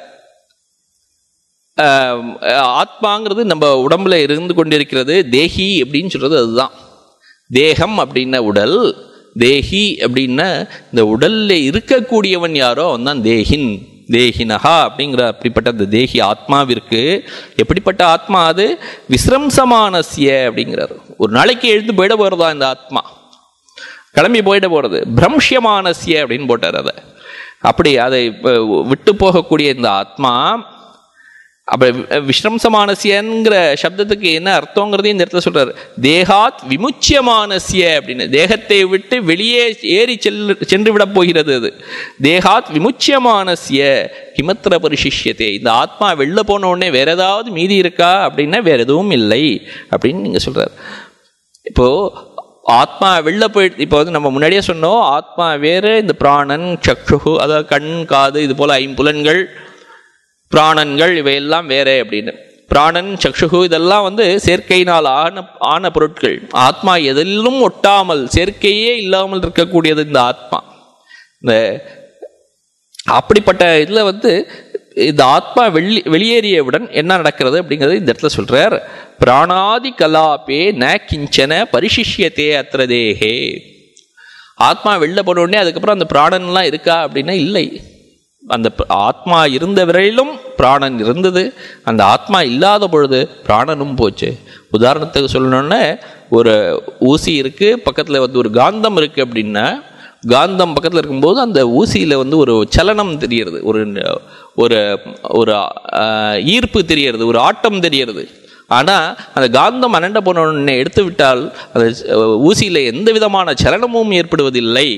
ஆஹ், ஆத்மாங்கிறது நம்ம உடம்புல இருந்து கொண்டிருக்கிறது தேஹி அப்படின்னு சொல்றது அதுதான் தேகம் அப்படின்ன உடல் தேஹி அப்படின்னா இந்த உடல்ல இருக்கக்கூடியவன் யாரோ அவன் தான் தேகின் தேகினஹா அப்படிங்கிற அப்படிப்பட்ட அந்த தேகி ஆத்மாவிற்கு எப்படிப்பட்ட ஆத்மா அது விஸ்ரம்சமானசிய அப்படிங்கிறார் ஒரு நாளைக்கு எழுந்து போயிட போறதா இந்த ஆத்மா கிளம்பி போயிட போறது பிரம்ஷ்யமானசிய அப்படின்னு போட்டார் அதை அப்படி அதை அஹ், விட்டு போகக்கூடிய இந்த ஆத்மா அப்ப வி- விஸ்ரம்சமானசியங்கிற சப்தத்துக்கு என்ன அர்த்தங்கிறதையும் இந்த இடத்துல சொல்றாரு தேகாத் விமுச்சியமானசிய அப்படின்னு தேகத்தை விட்டு வெளியே ஏறி செல்லு சென்று விட போகிறது அது தேகாத் விமுச்சியமானசிய கிமத்திர பரிசிஷ்யத்தே இந்த ஆத்மா வெளில போன உடனே வேற ஏதாவது மீதி இருக்கா அப்படின்னா வேற எதுவும் இல்லை அப்படின்னு நீங்க சொல்றாரு இப்போ ஆத்மா வெளில போய் இப்போ வந்து நம்ம முன்னாடியே சொன்னோம் ஆத்மா வேறு இந்த பிராணன் சக்ஷு அதாவது கண் காது இது போல ஐம்புலன்கள் பிராணன்கள் இவையெல்லாம் வேற அப்படின்னு பிராணன் சக்ஷுகு இதெல்லாம் வந்து சேர்க்கையினால் ஆன ஆன பொருட்கள் ஆத்மா எதிலும் ஒட்டாமல் சேர்க்கையே இல்லாமல் இருக்கக்கூடியது இந்த ஆத்மா இந்த அப்படிப்பட்ட இதில் வந்து இந்த ஆத்மா வெளி வெளியேறியவுடன் என்ன நடக்கிறது அப்படிங்கிறது இந்த இடத்துல சொல்றார் பிராணாதி கலாபே ந கிஞ்சன பரிசிஷ்யத்தே அத்திர தேகே ஆத்மா வெளில போன உடனே அதுக்கப்புறம் அந்த பிராணன்லாம் இருக்கா அப்படின்னா இல்லை அந்த ப- ஆத்மா இருந்த வரையிலும் பிராணன் இருந்தது அந்த ஆத்மா இல்லாத பொழுது பிராணனும் போச்சு உதாரணத்துக்கு சொல்லணும்னா ஒரு ஊசி இருக்கு பக்கத்தில் வந்து ஒரு காந்தம் இருக்கு அப்படின்னா காந்தம் பக்கத்தில் இருக்கும்போது அந்த ஊசியில் வந்து ஒரு சலனம் தெரியறது ஒரு ஒரு ஒரு ஆஹ், ஈர்ப்பு தெரியறது ஒரு ஆட்டம் தெரியறது ஆனால் அந்த காந்தம் அனண்ட போன உடனே எடுத்து விட்டால் அந்த ஊசியில் எந்த விதமான சலனமும் ஏற்படுவதில்லை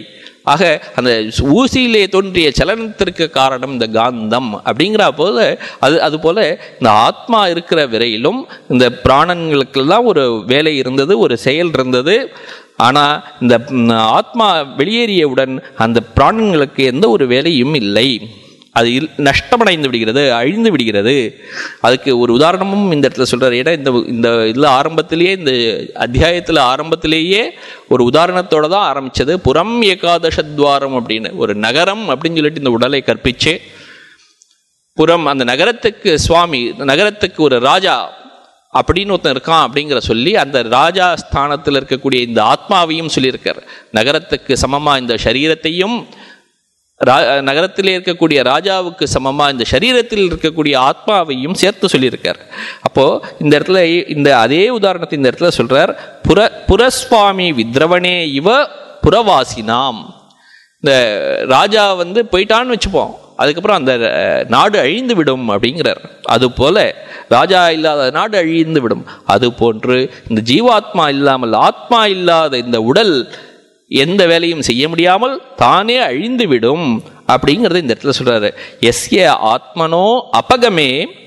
ஆக அந்த ஊசியிலே தோன்றிய சலனத்திற்கு காரணம் இந்த காந்தம் அப்படிங்கிற போது அது அது போல இந்த ஆத்மா இருக்கிற வரையிலும் இந்த பிராணங்களுக்கெல்லாம் ஒரு வேலை இருந்தது ஒரு செயல் இருந்தது ஆனால் இந்த ம், ஆத்மா வெளியேறியவுடன் அந்த பிராணங்களுக்கு எந்த ஒரு வேலையும் இல்லை அது இல் நஷ்டமடைந்து விடுகிறது அழிந்து விடுகிறது அதுக்கு ஒரு உதாரணமும் இந்த இடத்துல சொல்றாரு ஏன்னா இந்த இந்த இதில் ஆரம்பத்திலேயே இந்த அத்தியாயத்தில் ஆரம்பத்திலேயே ஒரு உதாரணத்தோட தான் ஆரம்பிச்சது புறம் ஏகாதசத்வாரம் அப்படின்னு ஒரு நகரம் அப்படின்னு சொல்லிட்டு இந்த உடலை கற்பிச்சு புறம் அந்த நகரத்துக்கு சுவாமி நகரத்துக்கு ஒரு ராஜா அப்படின்னு ஒருத்தன் இருக்கான் அப்படிங்கிற சொல்லி அந்த ராஜா ஸ்தானத்தில் இருக்கக்கூடிய இந்த ஆத்மாவையும் சொல்லியிருக்கார் நகரத்துக்கு சமமா இந்த சரீரத்தையும் ரா- நகரத்திலே இருக்கக்கூடிய ராஜாவுக்கு சமமா இந்த சரீரத்தில் இருக்கக்கூடிய ஆத்மாவையும் சேர்த்து சொல்லியிருக்கார் அப்போ இந்த இடத்துல இந்த அதே உதாரணத்தை இந்த இடத்துல சொல்றார் புற புரஸ்வாமி வித்ரவணே இவ புறவாசினாம் இந்த ராஜா வந்து போயிட்டான்னு வச்சுப்போம் அதுக்கப்புறம் அந்த அஹ், நாடு அழிந்து விடும் அப்படிங்கிறார் அதுபோல ராஜா இல்லாத நாடு அழிந்து விடும் அது போன்று இந்த ஜீவாத்மா இல்லாமல் ஆத்மா இல்லாத இந்த உடல் எந்த வேலையும் செய்ய முடியாமல் தானே அழிந்து விடும் அப்படிங்கிறத இந்த இடத்துல சொல்றாரு எஸ்ய ஆத்மனோ அபகமே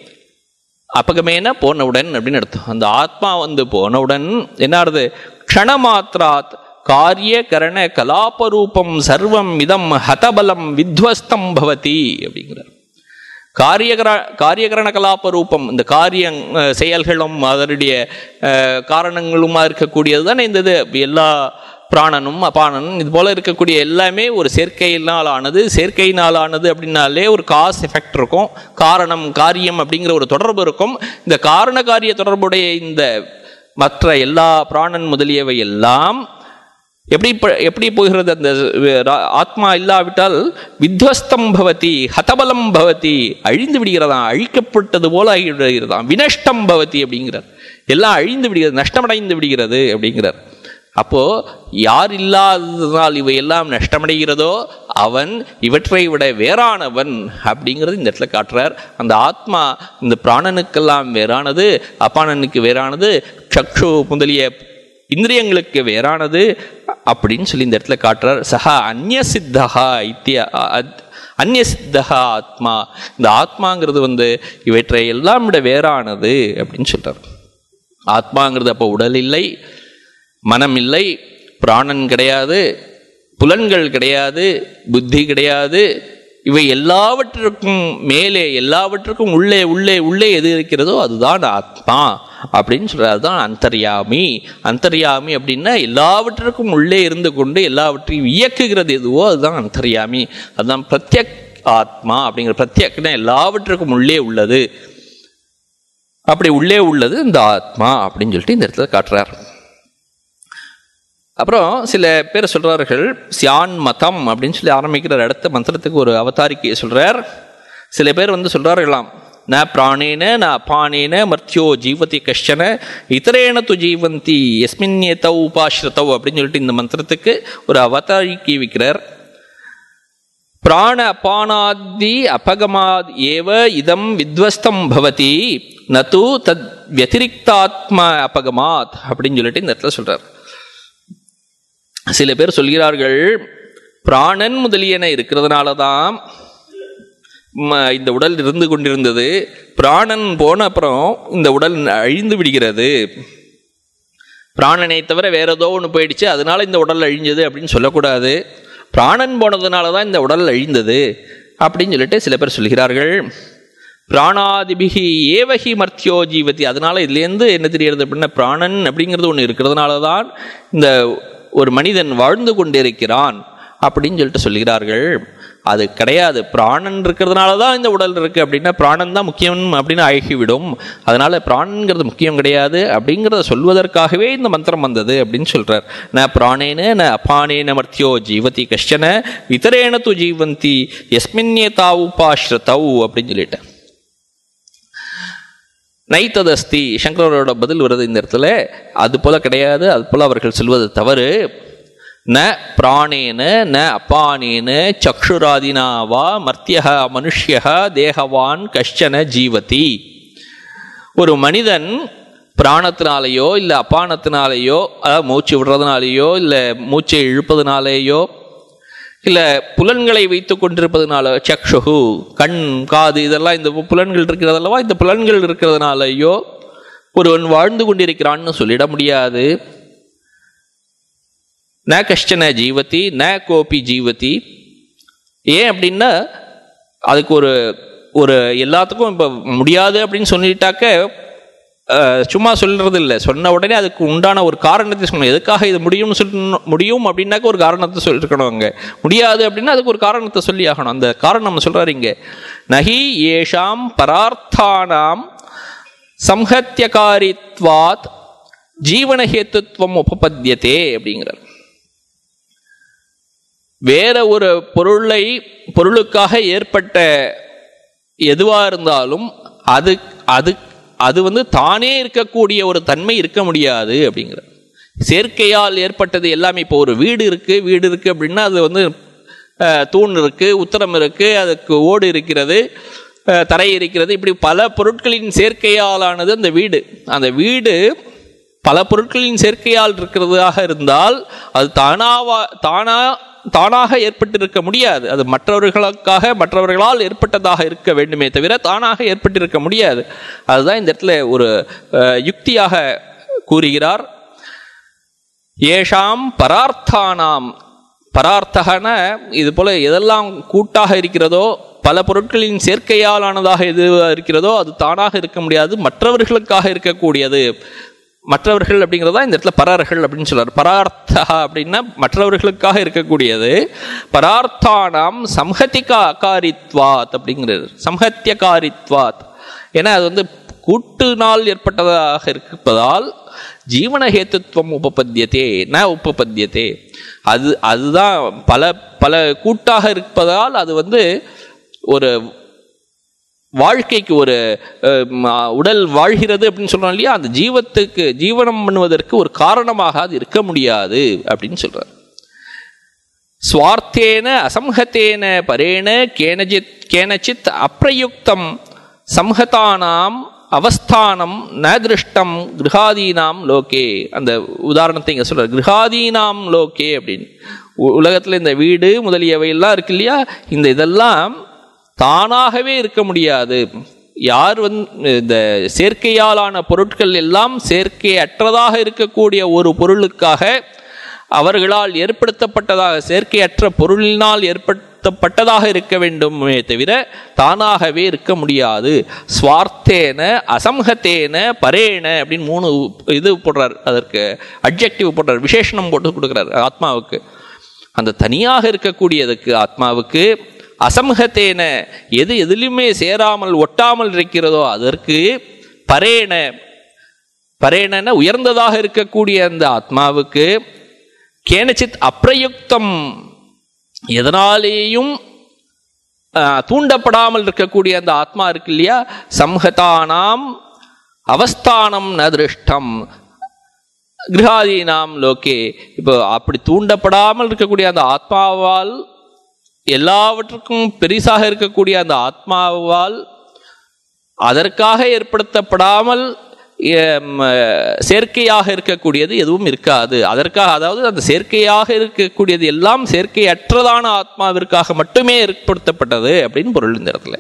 அபகமேன போனவுடன் அப்படின்னு அர்த்தம் அந்த ஆத்மா வந்து போனவுடன் என்ன ஆறுது க்ஷணமாத்திராத் காரிய கரண கலாபரூபம் சர்வம் இதம் ஹதபலம் வித்வஸ்தம் பவதி அப்படிங்கிறார் காரியகர காரியகரண கலாப ரூபம் இந்த காரிய அஹ், செயல்களும் அதனுடைய அஹ், காரணங்களுமா இருக்கக்கூடியது தானே இந்த இது எல்லா பிராணனும் அபானனும் இது போல இருக்கக்கூடிய எல்லாமே ஒரு சேர்க்கையினால் ஆனது சேர்க்கையினால் ஆனது அப்படின்னாலே ஒரு காஸ் எஃபெக்ட் இருக்கும் காரணம் காரியம் அப்படிங்கிற ஒரு தொடர்பு இருக்கும் இந்த காரண காரிய தொடர்புடைய இந்த மற்ற எல்லா பிராணன் முதலியவை எல்லாம் எப்படி ப- எப்படி போகிறது அந்த அஹ், ரா- ஆத்மா இல்லாவிட்டால் வித்வஸ்தம் பவதி ஹதபலம் பவதி அழிந்து விடுகிறதாம் அழிக்கப்பட்டது போல ஆகி விடுகிறதாம் வினஷ்டம் பவதி அப்படிங்கிறார் எல்லாம் அழிந்து விடுகிறது நஷ்டமடைந்து விடுகிறது அப்படிங்கிறார் அப்போ யார் இல்லாததால் இவை எல்லாம் நஷ்டமடைகிறதோ அவன் இவற்றை விட வேறானவன் அப்படிங்கிறது இந்த இடத்துல காட்டுறார் அந்த ஆத்மா இந்த பிராணனுக்கெல்லாம் வேறானது அப்பானனுக்கு வேறானது சக்ஷு முதலிய இந்திரியங்களுக்கு வேறானது அப்படின்னு சொல்லி இந்த இடத்துல காட்டுறார் சஹா அந்நிய சித்தகா இத்திய அந்நிய சித்தகா ஆத்மா இந்த ஆத்மாங்கிறது வந்து இவற்றை எல்லாம் விட வேறானது அப்படின்னு சொல்றார் ஆத்மாங்கிறது அப்போ உடல் இல்லை மனம் இல்லை பிராணன் கிடையாது புலன்கள் கிடையாது புத்தி கிடையாது இவை எல்லாவற்றிற்கும் மேலே எல்லாவற்றுக்கும் உள்ளே உள்ளே உள்ளே எது இருக்கிறதோ அதுதான் ஆத்மா அப்படின்னு சொல்றாரு அதுதான் அந்தர்யாமி அந்தர்யாமி அப்படின்னா எல்லாவற்றிற்கும் உள்ளே இருந்து கொண்டு எல்லாவற்றையும் இயக்குகிறது எதுவோ அதுதான் அந்தர்யாமி அதுதான் பிரத்யக் ஆத்மா அப்படிங்கிற பிரத்யக்னா எல்லாவற்றுக்கும் உள்ளே உள்ளது அப்படி உள்ளே உள்ளது இந்த ஆத்மா அப்படின்னு சொல்லிட்டு இந்த இடத்துல காட்டுறார் அப்புறம் சில பேர் சொல்றார்கள் சியான் மதம் அப்படின்னு சொல்லி ஆரம்பிக்கிற அடுத்த மந்திரத்துக்கு ஒரு அவதாரிக்கையை சொல்றார் சில பேர் வந்து சொல்றார்களாம் ந பிராணேன ந அபானேன மர்த்தியோ ஜீவதி கஷ்டன இத்தரேன து ஜீவந்தி எஸ்மின்யேதௌ உபாஸ்ரதௌ அப்படின்னு சொல்லிட்டு இந்த மந்திரத்துக்கு ஒரு அவதாரிக்கை வைக்கிறார் பிராண அபானாதி அபகமாத் ஏவ இதம் வித்வஸ்தம் பவதி நது தத் வத்திரிக்தாத்ம அபகமாத் அப்படின்னு சொல்லிட்டு இந்த இடத்துல சொல்றார் சில பேர் சொல்கிறார்கள் பிராணன் முதலியன இருக்கிறதுனால தான் ம- இந்த உடல் இருந்து கொண்டிருந்தது பிராணன் போன அப்புறம் இந்த உடல் அழிந்து விடுகிறது பிராணனை தவிர வேற ஏதோ ஒன்று போயிடுச்சு அதனால இந்த உடல் அழிஞ்சது அப்படின்னு சொல்லக்கூடாது பிராணன் போனதுனால தான் இந்த உடல் அழிந்தது அப்படின்னு சொல்லிட்டு சில பேர் சொல்கிறார்கள் பிராணாதிபிகி ஏவகி மர்த்தியோ ஜீவதி அதனால இதுலேருந்து என்ன தெரிகிறது அப்படின்னா பிராணன் அப்படிங்கிறது ஒன்று இருக்கிறதுனால தான் இந்த ஒரு மனிதன் வாழ்ந்து கொண்டிருக்கிறான் அப்படின்னு சொல்லிட்டு சொல்கிறார்கள் அது கிடையாது பிராணன் இருக்கிறதுனால தான் இந்த உடல் இருக்கு அப்படின்னா பிராணன் தான் முக்கியம் அப்படின்னு ஆகிவிடும் அதனால பிராணங்கிறது முக்கியம் கிடையாது அப்படிங்கிறத சொல்வதற்காகவே இந்த மந்திரம் வந்தது அப்படின்னு சொல்றார் ந பிராணேன ந அபானேன மர்த்தியோ ஜீவதி கஷ்டன இத்தரேன து ஜீவந்தி எஸ்மின்யேதா உபாஸ்ரதௌ அப்படின்னு சொல்லிட்டு நைத்ததஸ்தி சங்கரோட பதில் வருது இந்த இடத்துல அது போல கிடையாது அது போல அவர்கள் சொல்வது தவறு ந பிராணேன ந அப்பானேன சக்ஷுராதினா வா மர்த்திய மனுஷ்ய தேகவான் கஷ்டன ஜீவதி ஒரு மனிதன் பிராணத்தினாலேயோ இல்லை அப்பானத்தினாலேயோ அதாவது மூச்சு விடுறதுனாலேயோ இல்லை மூச்சை இழுப்பதுனாலேயோ இல்லை புலன்களை வைத்து கொண்டிருப்பதனால சக்ஷுகு கண் காது இதெல்லாம் இந்த புலன்கள் இருக்கிறதல்லவா இந்த புலன்கள் இருக்கிறதுனாலயோ ஒருவன் வாழ்ந்து கொண்டிருக்கிறான்னு சொல்லிட முடியாது ந கஷ்டன ஜீவதி ந கோபி ஜீவதி ஏன் அப்படின்னா அதுக்கு ஒரு ஒரு எல்லாத்துக்கும் இப்போ முடியாது அப்படின்னு சொல்லிட்டாக்க அஹ், சும்மா சொல்றது இல்லை சொன்ன உடனே அதுக்கு உண்டான ஒரு காரணத்தை சொல்லணும் எதுக்காக இது முடியும்னு சொல்லணும் முடியும் அப்படின்னாக்க ஒரு காரணத்தை சொல்லிருக்கணும் அங்கே முடியாது அப்படின்னா அதுக்கு ஒரு காரணத்தை சொல்லி ஆகணும் அந்த காரணம் நம்ம சொல்றாரு இங்க நகி ஏஷாம் பரார்த்தானாம் சம்ஹத்தியகாரித்வாத் ஜீவனஹேத்துவம் உபபத்தியதே அப்படிங்கிறார் வேற ஒரு பொருளை பொருளுக்காக ஏற்பட்ட எதுவா இருந்தாலும் அது அது அது வந்து தானே இருக்கக்கூடிய ஒரு தன்மை இருக்க முடியாது அப்படிங்கிற செயற்கையால் ஏற்பட்டது எல்லாமே இப்போ ஒரு வீடு இருக்கு வீடு இருக்கு அப்படின்னா அது வந்து அஹ், தூண் இருக்கு உத்தரம் இருக்கு அதுக்கு ஓடு இருக்கிறது அஹ், தரை இருக்கிறது இப்படி பல பொருட்களின் சேர்க்கையாலானது அந்த வீடு அந்த வீடு பல பொருட்களின் சேர்க்கையால் இருக்கிறதாக இருந்தால் அது தானாவா தானா தானாக ஏற்பட்டிருக்க முடியாது அது மற்றவர்களுக்காக மற்றவர்களால் ஏற்பட்டதாக இருக்க வேண்டுமே தவிர தானாக ஏற்பட்டிருக்க முடியாது அதுதான் இந்த இடத்துல ஒரு அஹ், யுக்தியாக கூறுகிறார் ஏஷாம் பரார்த்தானாம் பரார்த்தகன இது போல எதெல்லாம் கூட்டாக இருக்கிறதோ பல பொருட்களின் சேர்க்கையாலானதாக எது இருக்கிறதோ அது தானாக இருக்க முடியாது மற்றவர்களுக்காக இருக்கக்கூடியது மற்றவர்கள் அப்படிங்கிறதா இந்த இடத்துல பரர்கள் அப்படின்னு சொல்றார் பரார்த்தா அப்படின்னா மற்றவர்களுக்காக இருக்கக்கூடியது பரார்த்தானாம் சம்ஹதிகா அகாரித்வாத் அப்படிங்கிறது சம்ஹத்தியகாரித்வாத் ஏன்னா அது வந்து கூட்டுனால் ஏற்பட்டதாக இருப்பதால் ஜீவனஹேத்துவம் உபபத்தியதே ந உபபத்தியதே அது அதுதான் பல பல கூட்டாக இருப்பதால் அது வந்து ஒரு வாழ்க்கைக்கு ஒரு அஹ், ம, உடல் வாழ்கிறது அப்படின்னு சொல்றோம் இல்லையா அந்த ஜீவத்துக்கு ஜீவனம் பண்ணுவதற்கு ஒரு காரணமாக அது இருக்க முடியாது அப்படின்னு சொல்றார் ஸ்வார்த்தேன அசம்ஹத்தேன பரேண கேனஜித் கேனச்சித் அப்பிரயுக்தம் சம்ஹதானாம் அவஸ்தானம் ந திருஷ்டம் கிருஹாதீனாம் லோகே அந்த உதாரணத்தை இங்கே சொல்றார் கிருஹாதீனாம் லோகே அப்படின்னு உ- உலகத்துல இந்த வீடு முதலியவை எல்லாம் இருக்கு இல்லையா இந்த இதெல்லாம் தானாகவே இருக்க முடியாது யார் வந்து இந்த சேர்க்கையாலான பொருட்கள் எல்லாம் சேர்க்கையற்றதாக இருக்கக்கூடிய ஒரு பொருளுக்காக அவர்களால் ஏற்படுத்தப்பட்டதாக செயற்கையற்ற பொருளினால் ஏற்படுத்தப்பட்டதாக இருக்க வேண்டுமே தவிர தானாகவே இருக்க முடியாது ஸ்வார்த்தேன அசம்ஹத்தேன பரேன அப்படின்னு மூணு இது போடுறார் அதற்கு அட்ஜெக்டிவ் போடுறார் விசேஷணம் போட்டு கொடுக்குறார் ஆத்மாவுக்கு அந்த தனியாக இருக்கக்கூடியதுக்கு ஆத்மாவுக்கு அசம்ஹத்தேன எது எதிலுமே சேராமல் ஒட்டாமல் இருக்கிறதோ அதற்கு பரேன பரேன உயர்ந்ததாக இருக்கக்கூடிய அந்த ஆத்மாவுக்கு கேனச்சித் அப்பிரயுக்தம் எதனாலேயும் ஆஹ், தூண்டப்படாமல் இருக்கக்கூடிய அந்த ஆத்மா இருக்கு இல்லையா சம்ஹதானாம் அவஸ்தானம் ந திருஷ்டம் கிரகாதீனாம் லோகே இப்போ அப்படி தூண்டப்படாமல் இருக்கக்கூடிய அந்த ஆத்மாவால் எல்லாவற்றுக்கும் பெரிசாக இருக்கக்கூடிய அந்த ஆத்மாவால் அதற்காக ஏற்படுத்தப்படாமல் எம், செயற்கையாக இருக்கக்கூடியது எதுவும் இருக்காது அதற்காக அதாவது அந்த செயற்கையாக இருக்கக்கூடியது எல்லாம் செயற்கையற்றதான ஆத்மாவிற்காக மட்டுமே ஏற்படுத்தப்பட்டது அப்படின்னு பொருள் இந்த இடத்துல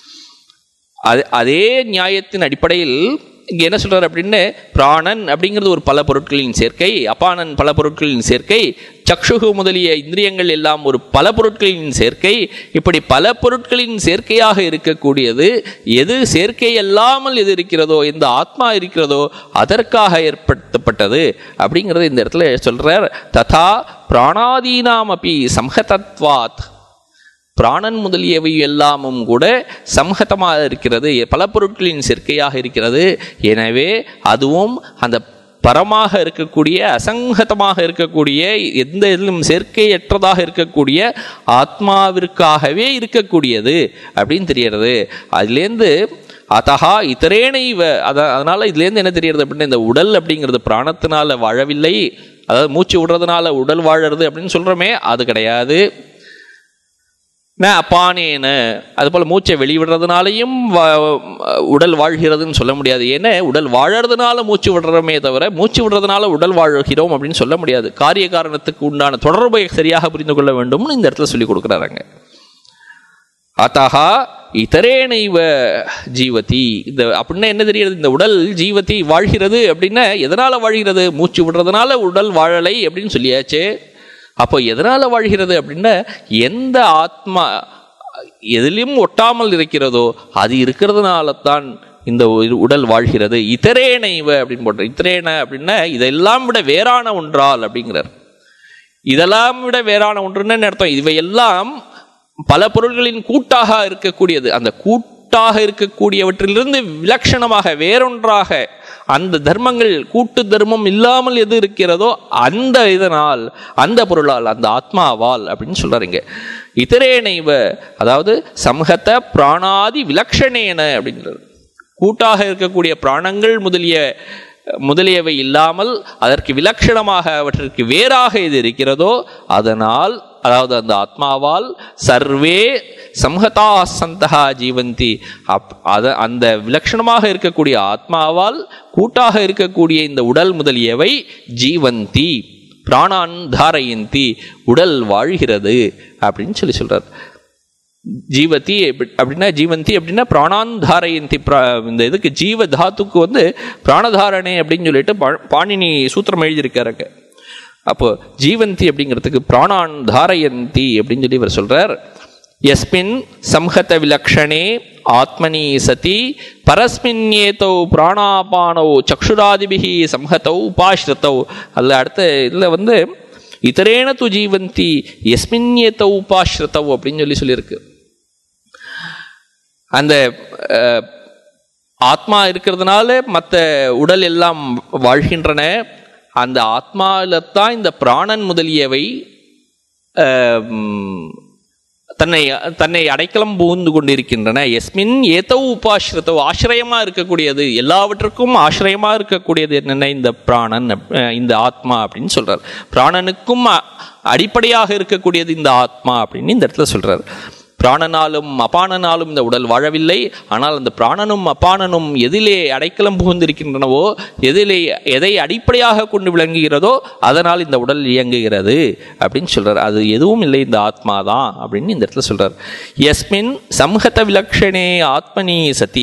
அது அதே நியாயத்தின் அடிப்படையில் இங்கே என்ன சொல்றாரு அப்படின்னு பிராணன் அப்படிங்கிறது ஒரு பல பொருட்களின் சேர்க்கை அபானன் பல பொருட்களின் சேர்க்கை சக்ஷுகு முதலிய இந்திரியங்கள் எல்லாம் ஒரு பல பொருட்களின் சேர்க்கை இப்படி பல பொருட்களின் சேர்க்கையாக இருக்கக்கூடியது எது சேர்க்கை அல்லாமல் எது இருக்கிறதோ எந்த ஆத்மா இருக்கிறதோ அதற்காக ஏற்படுத்தப்பட்டது அப்படிங்கிறது இந்த இடத்துல சொல்றார் ததா பிராணாதீனாம் அப்பி சம்ஹதத்வாத் பிராணன் முதலியவை எல்லாமும் கூட சம்ஹதமாக இருக்கிறது பல பொருட்களின் சேர்க்கையாக இருக்கிறது எனவே அதுவும் அந்த பரமாக இருக்கக்கூடிய அசங்கதமாக இருக்கக்கூடிய எந்த இதிலும் சேர்க்கையற்றதாக இருக்கக்கூடிய ஆத்மாவிற்காகவே இருக்கக்கூடியது அப்படின்னு தெரியறது அதுலேருந்து அதஹா இத்தரேன இவ அத அதனால இதுலேருந்து என்ன தெரியறது அப்படின்னா இந்த உடல் அப்படிங்கிறது பிராணத்தினால வாழவில்லை அதாவது மூச்சு விடுறதுனால உடல் வாழறது அப்படின்னு சொல்றோமே அது கிடையாது ந அப்பானேன அதுபோல் மூச்சை வெளிவிடுறதுனாலையும் வா- உடல் வாழ்கிறதுன்னு சொல்ல முடியாது ஏன்னா உடல் வாழறதுனால மூச்சு விடுறோமே தவிர மூச்சு விடுறதுனால உடல் வாழ்கிறோம் அப்படின்னு சொல்ல முடியாது காரிய காரணத்துக்கு உண்டான தொடர்பை சரியாக புரிந்து கொள்ள வேண்டும்னு இந்த இடத்துல சொல்லி கொடுக்குறாங்க அத்தகா இதரேனைவ ஜீவதி இந்த அப்படின்னா என்ன தெரியுது இந்த உடல் ஜீவதி வாழ்கிறது அப்படின்னா எதனால வாழ்கிறது மூச்சு விடுறதுனால உடல் வாழலை அப்படின்னு சொல்லியாச்சு அப்போ எதனால வாழ்கிறது அப்படின்னா எந்த ஆத்மா எதிலும் ஒட்டாமல் இருக்கிறதோ அது இருக்கிறதுனால தான் இந்த உ- உடல் வாழ்கிறது இதரேனைவ அப்படின்னு போடுற இதரேன அப்படின்னா இதெல்லாம் விட வேறான ஒன்றால் அப்படிங்கிறார் இதெல்லாம் விட வேறான ஒன்றுன்னு என்ன அர்த்தம் இவையெல்லாம் பல பொருள்களின் கூட்டாக இருக்கக்கூடியது அந்த கூட்டாக இருக்கக்கூடியவற்றிலிருந்து விலட்சணமாக வேறொன்றாக அந்த தர்மங்கள் கூட்டு தர்மம் இல்லாமல் எது இருக்கிறதோ அந்த இதனால் அந்த பொருளால் அந்த ஆத்மாவால் அப்படின்னு சொல்றாருங்க இதரேனைவ அதாவது சம்ஹத பிராணாதி விலக்ஷணேன அப்படிங்கிறது கூட்டாக இருக்கக்கூடிய பிராணங்கள் முதலிய முதலியவை இல்லாமல் அதற்கு விலட்சணமாக அவற்றிற்கு வேறாக எது இருக்கிறதோ அதனால் அதாவது அந்த ஆத்மாவால் சர்வே சம்ஹதா சந்தகா ஜீவந்தி அப் அத அந்த விலட்சணமாக இருக்கக்கூடிய ஆத்மாவால் கூட்டாக இருக்கக்கூடிய இந்த உடல் முதலியவை ஜீவந்தி பிராணான் தாரயந்தி உடல் வாழ்கிறது அப்படின்னு சொல்லி சொல்றார் ஜீவதி அப்படி- அப்படின்னா ஜீவந்தி அப்படின்னா பிராணாந்தாரயந்தி பிரா- இந்த இதுக்கு ஜீவ தாத்துக்கு வந்து பிராணதாரணை அப்படின்னு சொல்லிட்டு பா- பாணினி சூத்திரம் எழுதியிருக்காருங்க அப்போ ஜீவந்தி அப்படிங்கிறதுக்கு பிராணான் தாரயந்தி அப்படின்னு சொல்லி இவர் சொல்றார் எஸ்மின் சம்ஹத விலக்ஷணே ஆத்மனி சதி பரஸ்மின்யேதௌ பிராணாபானௌ சக்ஷுராதிபிகி சம்ஹதௌ உபாஸ்ருதௌ அதில் அடுத்த இதில் வந்து இதரேன து ஜீவந்தி எஸ்மின்யேதௌ உபாஸ்ருதௌ அப்படின்னு சொல்லி சொல்லியிருக்கு அந்த அஹ், ஆத்மா இருக்கிறதுனால மற்ற உடல் எல்லாம் வாழ்கின்றன அந்த ஆத்மாவில தான் இந்த பிராணன் முதலியவை அஹ், ம், தன்னை தன்னை அடைக்கலம் புகுந்து கொண்டிருக்கின்றன எஸ்மின் ஏதோ உபாசிரத்தோ ஆசிரியமா இருக்கக்கூடியது எல்லாவற்றுக்கும் ஆசிரியமா இருக்கக்கூடியது என்னென்ன இந்த பிராணன் அஹ், இந்த ஆத்மா அப்படின்னு சொல்றார் பிராணனுக்கும் அ- அடிப்படையாக இருக்கக்கூடியது இந்த ஆத்மா அப்படின்னு இந்த இடத்துல சொல்றார் பிராணனாலும் அபானனாலும் இந்த உடல் வாழவில்லை ஆனால் அந்த பிராணனும் அபானனும் எதிலே அடைக்கலம் புகுந்திருக்கின்றனவோ எதிலே எதை அடிப்படையாக கொண்டு விளங்குகிறதோ அதனால் இந்த உடல் இயங்குகிறது அப்படின்னு சொல்றார் அது எதுவும் இல்லை இந்த ஆத்மா தான் அப்படின்னு இந்த இடத்துல சொல்றார் எஸ்மின் சம்ஹத விலக்ஷணே ஆத்மனி சதி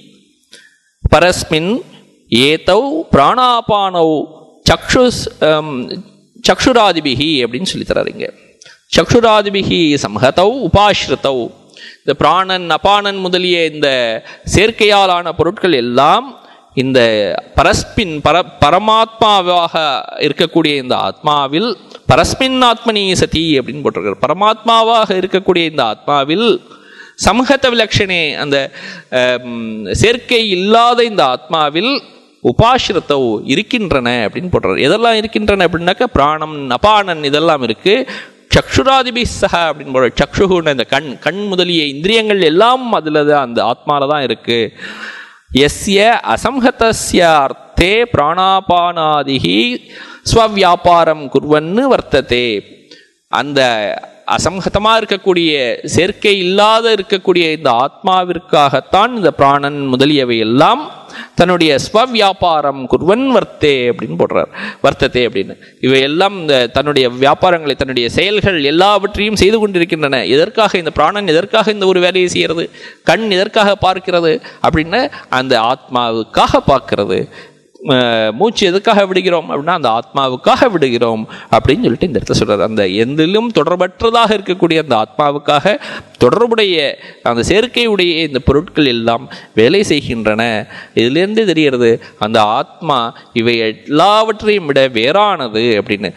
பரஸ்மின் ஏதௌ பிராணாபானௌ சக்ஷுஸ் அம், சக்ஷுராதிபிகி அப்படின்னு சொல்லி தராருங்க சக்ஷுராதிபிகி சம்ஹதௌ உபாஸ்ருதௌ இந்த பிராணன் அபானன் முதலிய இந்த சேர்க்கையாலான பொருட்கள் எல்லாம் இந்த பரஸ்பின் பர பரமாத்மாவாக இருக்கக்கூடிய இந்த ஆத்மாவில் பரஸ்மின் ஆத்மனி சதி அப்படின்னு போட்டிருக்காரு பரமாத்மாவாக இருக்கக்கூடிய இந்த ஆத்மாவில் சமூகத்த விலக்ஷணே அந்த அம், சேர்க்கை இல்லாத இந்த ஆத்மாவில் உபாசிரத்தோ இருக்கின்றன அப்படின்னு போடுறாரு எதெல்லாம் இருக்கின்றன அப்படின்னாக்கா பிராணம் அபானன் இதெல்லாம் இருக்கு சக்ஷுராதிபி சக அப்படின்னு போடுற சக்ஷுகுன்னு இந்த கண் கண் முதலிய இந்திரியங்கள் எல்லாம் அதில் தான் அந்த ஆத்மால தான் இருக்கு எஸ்ய அசம்ஹதஸ்ய அர்த்தே பிராணாபானாதிகி ஸ்வவியாபாரம் குர்வன்னு வர்த்ததே அந்த அசம்ஹதமா இருக்கக்கூடிய சேர்க்கை இல்லாத இருக்கக்கூடிய இந்த ஆத்மாவிற்காகத்தான் இந்த பிராணன் முதலியவை எல்லாம் தன்னுடைய ஸ்வவியாபாரம் குர்வன் வர்த்தே அப்படின்னு போடுறார் வர்த்ததே அப்படின்னு இவையெல்லாம் இந்த தன்னுடைய வியாபாரங்களை தன்னுடைய செயல்கள் எல்லாவற்றையும் செய்து கொண்டிருக்கின்றன எதற்காக இந்த பிராணன் எதற்காக இந்த ஒரு வேலையை செய்கிறது கண் எதற்காக பார்க்கிறது அப்படின்னு அந்த ஆத்மாவுக்காக பார்க்கிறது அஹ் மூச்சு எதுக்காக விடுகிறோம் அப்படின்னா அந்த ஆத்மாவுக்காக விடுகிறோம் அப்படின்னு சொல்லிட்டு இந்த இடத்துல சொல்றாரு அந்த எந்திலும் தொடர்பற்றதாக இருக்கக்கூடிய அந்த ஆத்மாவுக்காக தொடர்புடைய அந்த சேர்க்கையுடைய இந்த பொருட்கள் எல்லாம் வேலை செய்கின்றன இதிலிருந்து தெரிகிறது அந்த ஆத்மா இவை எல்லாவற்றையும் விட வேறானது அப்படின்னு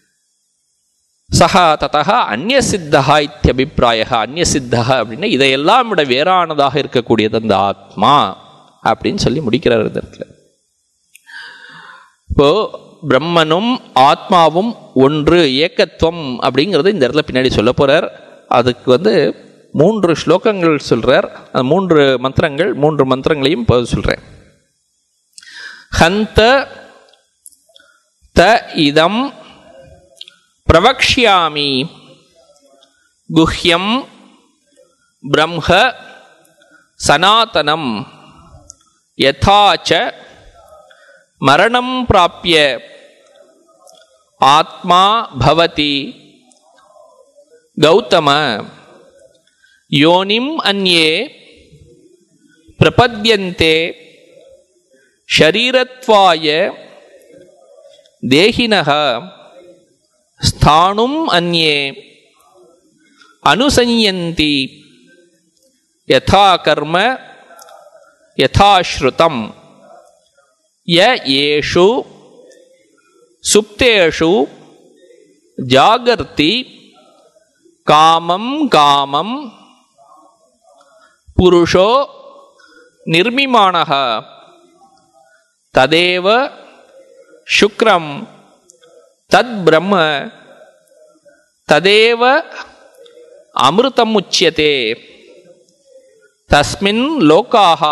சஹா ததா அந்நிய சித்தகா இத்தியபிப்பிராய அந்நிய சித்தகா அப்படின்னா இதையெல்லாம் விட வேறானதாக இருக்கக்கூடியது அந்த ஆத்மா அப்படின்னு சொல்லி முடிக்கிறார் இந்த இடத்துல இப்போ பிரம்மனும் ஆத்மாவும் ஒன்று ஏக்கத்துவம் அப்படிங்கிறது இந்த இடத்துல பின்னாடி சொல்ல போறார் அதுக்கு வந்து மூன்று ஸ்லோகங்கள் சொல்றார் அந்த மூன்று மந்திரங்கள் மூன்று மந்திரங்களையும் இப்போ சொல்றேன் ஹந்த த இதம் பிரவக்ஷ்யாமி குஹ்யம் பிரம்ம சனாதனம் யதாச்ச மரணம் பிராப்பிய ஆத்மா பவதி கௌதம யோனிம் அந்யே பிரபத்யந்தே ஷரீரத்வாய தேகினக ஸ்தானும் அந்யே அனுசன்யந்தி யதா கர்ம யதாஸ்ருதம் ய ஏஷு சுப்தேஷு ஜாகர்த்தி காமம் காமம் புருஷோ நிர்மிமாணः ததேவ சுக்ரம் தத் பிரம்ம ததேவ அமிர்தம் உச்சியதே தஸ்மின் லோகாः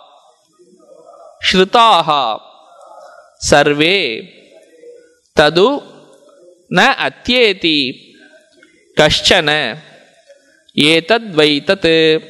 ஸ்ருதாः சர்வே தது ந அத்தியேதி கஷ்டன ஏதத்வை தத்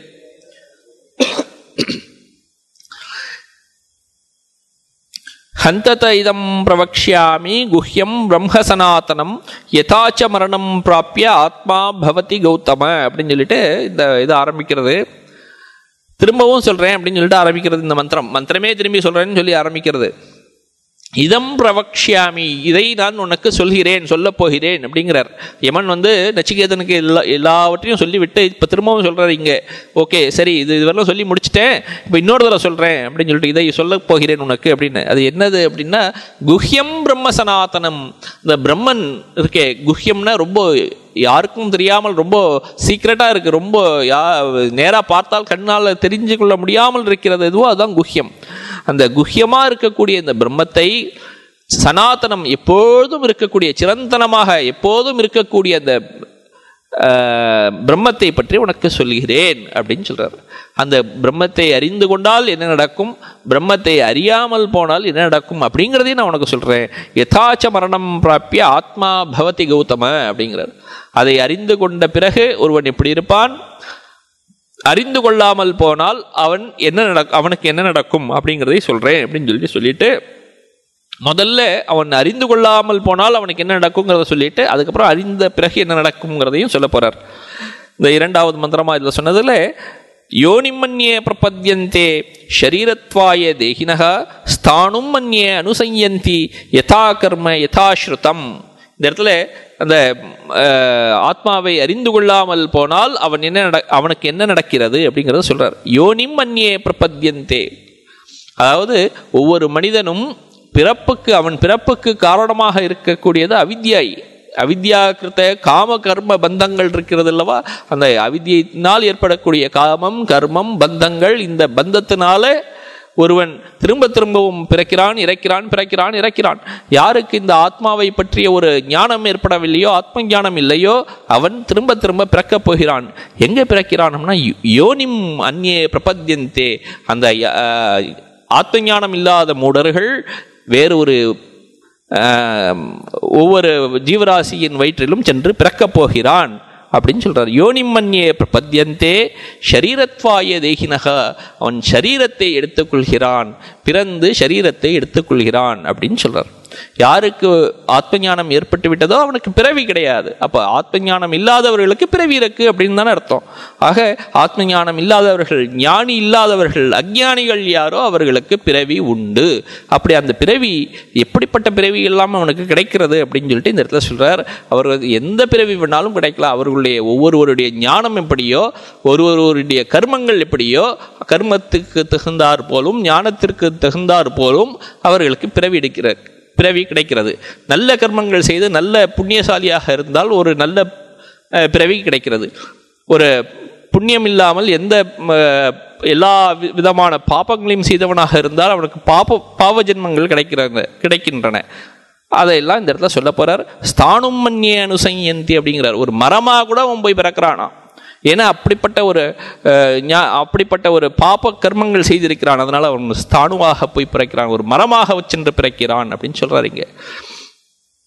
ஹந்தத இதம் பிரவக்ஷ்யாமி குஹ்யம் பிரம்ம சனாதனம் யதாச்ச மரணம் பிராப்பிய ஆத்மா பவதி கௌதம அப்படின்னு சொல்லிட்டு இந்த இது ஆரம்பிக்கிறது திரும்பவும் சொல்றேன் அப்படின்னு சொல்லிட்டு ஆரம்பிக்கிறது இந்த மந்திரம் மந்திரமே திரும்பி சொல்றேன்னு சொல்லி ஆரம்பிக்கிறது இதம் பிரவக்ஷ்யாமி இதை நான் உனக்கு சொல்கிறேன் சொல்லப் போகிறேன் அப்படிங்கிறார் யமன் வந்து நச்சிகேதனுக்கு எல்லா எல்லாவற்றையும் சொல்லிவிட்டு இப்போ திரும்பவும் சொல்கிறார் இங்கே ஓகே சரி இது இதுவரெல்லாம் சொல்லி முடிச்சிட்டேன் இப்போ இன்னொரு தடவை சொல்கிறேன் அப்படின்னு சொல்லிட்டு இதை சொல்லப் போகிறேன் உனக்கு அப்படின்னு அது என்னது அப்படின்னா குஹ்யம் பிரம்ம சனாதனம் இந்த பிரம்மன் இருக்கே குஹ்யம்னா ரொம்ப யாருக்கும் தெரியாமல் ரொம்ப சீக்ரெட்டாக இருக்குது ரொம்ப யா நேராக பார்த்தால் கண்ணால் தெரிஞ்சு கொள்ள முடியாமல் இருக்கிறது எதுவோ அதுதான் குஹ்யம் அந்த குஹ்யமாக இருக்கக்கூடிய இந்த பிரம்மத்தை சனாதனம் எப்பொழுதும் இருக்கக்கூடிய சிரந்தனமாக எப்போதும் இருக்கக்கூடிய அந்த ஆஹ், பிரம்மத்தை பற்றி உனக்கு சொல்கிறேன் அப்படின்னு சொல்றார் அந்த பிரம்மத்தை அறிந்து கொண்டால் என்ன நடக்கும் பிரம்மத்தை அறியாமல் போனால் என்ன நடக்கும் அப்படிங்கிறதையும் நான் உனக்கு சொல்றேன் யதாச்ச மரணம் பிராப்பிய ஆத்மா பவதி கௌதம அப்படிங்கிறார் அதை அறிந்து கொண்ட பிறகு ஒருவன் எப்படி இருப்பான் அறிந்து கொள்ளாமல் போனால் அவன் என்ன நடக் அவனுக்கு என்ன நடக்கும் அப்படிங்கிறதை சொல்றேன் அப்படின்னு சொல்லிட்டு சொல்லிட்டு முதல்ல அவன் அறிந்து கொள்ளாமல் போனால் அவனுக்கு என்ன நடக்குங்கிறத சொல்லிட்டு அதுக்கப்புறம் அறிந்த பிறகு என்ன நடக்குங்கிறதையும் சொல்ல போறார் இந்த இரண்டாவது மந்திரமா இதில் சொன்னதுல யோனிமன்யே பிரபத்யந்தே ஷரீரத்வாய தேகினக ஸ்தானும் மன்யே அனுசயந்தி யதா கர்ம யதாஸ்ருதம் இந்த இடத்துல அந்த அஹ், ஆத்மாவை அறிந்து கொள்ளாமல் போனால் அவன் என்ன நட அவனுக்கு என்ன நடக்கிறது அப்படிங்கிறத சொல்றார் யோனிம் மன்யே பிரபத்யந்தே அதாவது ஒவ்வொரு மனிதனும் பிறப்புக்கு அவன் பிறப்புக்கு காரணமாக இருக்கக்கூடியது அவித்யாய் அவித்யாக்கிருத்த காம கர்ம பந்தங்கள் இருக்கிறது அல்லவா அந்த அவித்யினால் ஏற்படக்கூடிய காமம் கர்மம் பந்தங்கள் இந்த பந்தத்தினால ஒருவன் திரும்ப திரும்பவும் பிறக்கிறான் இறக்கிறான் பிறக்கிறான் இறக்கிறான் யாருக்கு இந்த ஆத்மாவை பற்றிய ஒரு ஞானம் ஏற்படவில்லையோ ஆத்ம ஞானம் இல்லையோ அவன் திரும்ப திரும்ப பிறக்கப் போகிறான் எங்கே பிறக்கிறான்னா யோனிம் அந்நே பிரபத்யந்தே அந்த அஹ், ஆத்ம ஞானம் இல்லாத மூடர்கள் வேறு ஒரு ஆஹ், ஒவ்வொரு ஜீவராசியின் வயிற்றிலும் சென்று பிறக்கப் போகிறான் அப்படின்னு சொல்றார் யோனிமன்யே பிரபத்யந்தே ஷரீரத்வாய தேகினக அவன் ஷரீரத்தை எடுத்துக்கொள்கிறான் பிறந்து ஷரீரத்தை எடுத்துக்கொள்கிறான் அப்படின்னு சொல்றார் யாருக்கு ஆத்ம ஞானம் ஏற்பட்டு விட்டதோ அவனுக்கு பிறவி கிடையாது அப்போ ஆத்ம ஞானம் இல்லாதவர்களுக்கு பிறவி இருக்கு அப்படின்னு தானே அர்த்தம் ஆக ஆத்ம ஞானம் இல்லாதவர்கள் ஞானி இல்லாதவர்கள் அஞ்ஞானிகள் யாரோ அவர்களுக்கு பிறவி உண்டு அப்படி அந்த பிறவி எப்படிப்பட்ட பிறவி இல்லாமல் அவனுக்கு கிடைக்கிறது அப்படின்னு சொல்லிட்டு இந்த இடத்துல சொல்றார் அவர்கள் எந்த பிறவி வேணாலும் கிடைக்கலாம் அவர்களுடைய ஒவ்வொருவருடைய ஞானம் எப்படியோ ஒருவருடைய கர்மங்கள் எப்படியோ கர்மத்துக்கு தகுந்தாற் போலும் ஞானத்திற்கு தகுந்தாற் போலும் அவர்களுக்கு பிறவி எடுக்கிற பிறவி கிடைக்கிறது நல்ல கர்மங்கள் செய்து நல்ல புண்ணியசாலியாக இருந்தால் ஒரு நல்ல அஹ், பிறவி கிடைக்கிறது ஒரு புண்ணியம் இல்லாமல் எந்த ம, எல்லா வி- விதமான பாபங்களையும் செய்தவனாக இருந்தால் அவனுக்கு பாப பாவ ஜென்மங்கள் கிடைக்கிறாங்க கிடைக்கின்றன அதையெல்லாம் இந்த இடத்துல சொல்ல போறார் ஸ்தானும் மன்னிய அனுசயந்தி அப்படிங்கிறார் ஒரு மரமாக கூட அவன் போய் பிறக்கிறானா ஏன்னா அப்படிப்பட்ட ஒரு அஹ், ஞா- அப்படிப்பட்ட ஒரு பாப கர்மங்கள் செய்திருக்கிறான் அதனால அவன் ஸ்தானுவாக போய் பிறக்கிறான் ஒரு மரமாக சென்று பிறக்கிறான் அப்படின்னு சொல்றாரு இங்க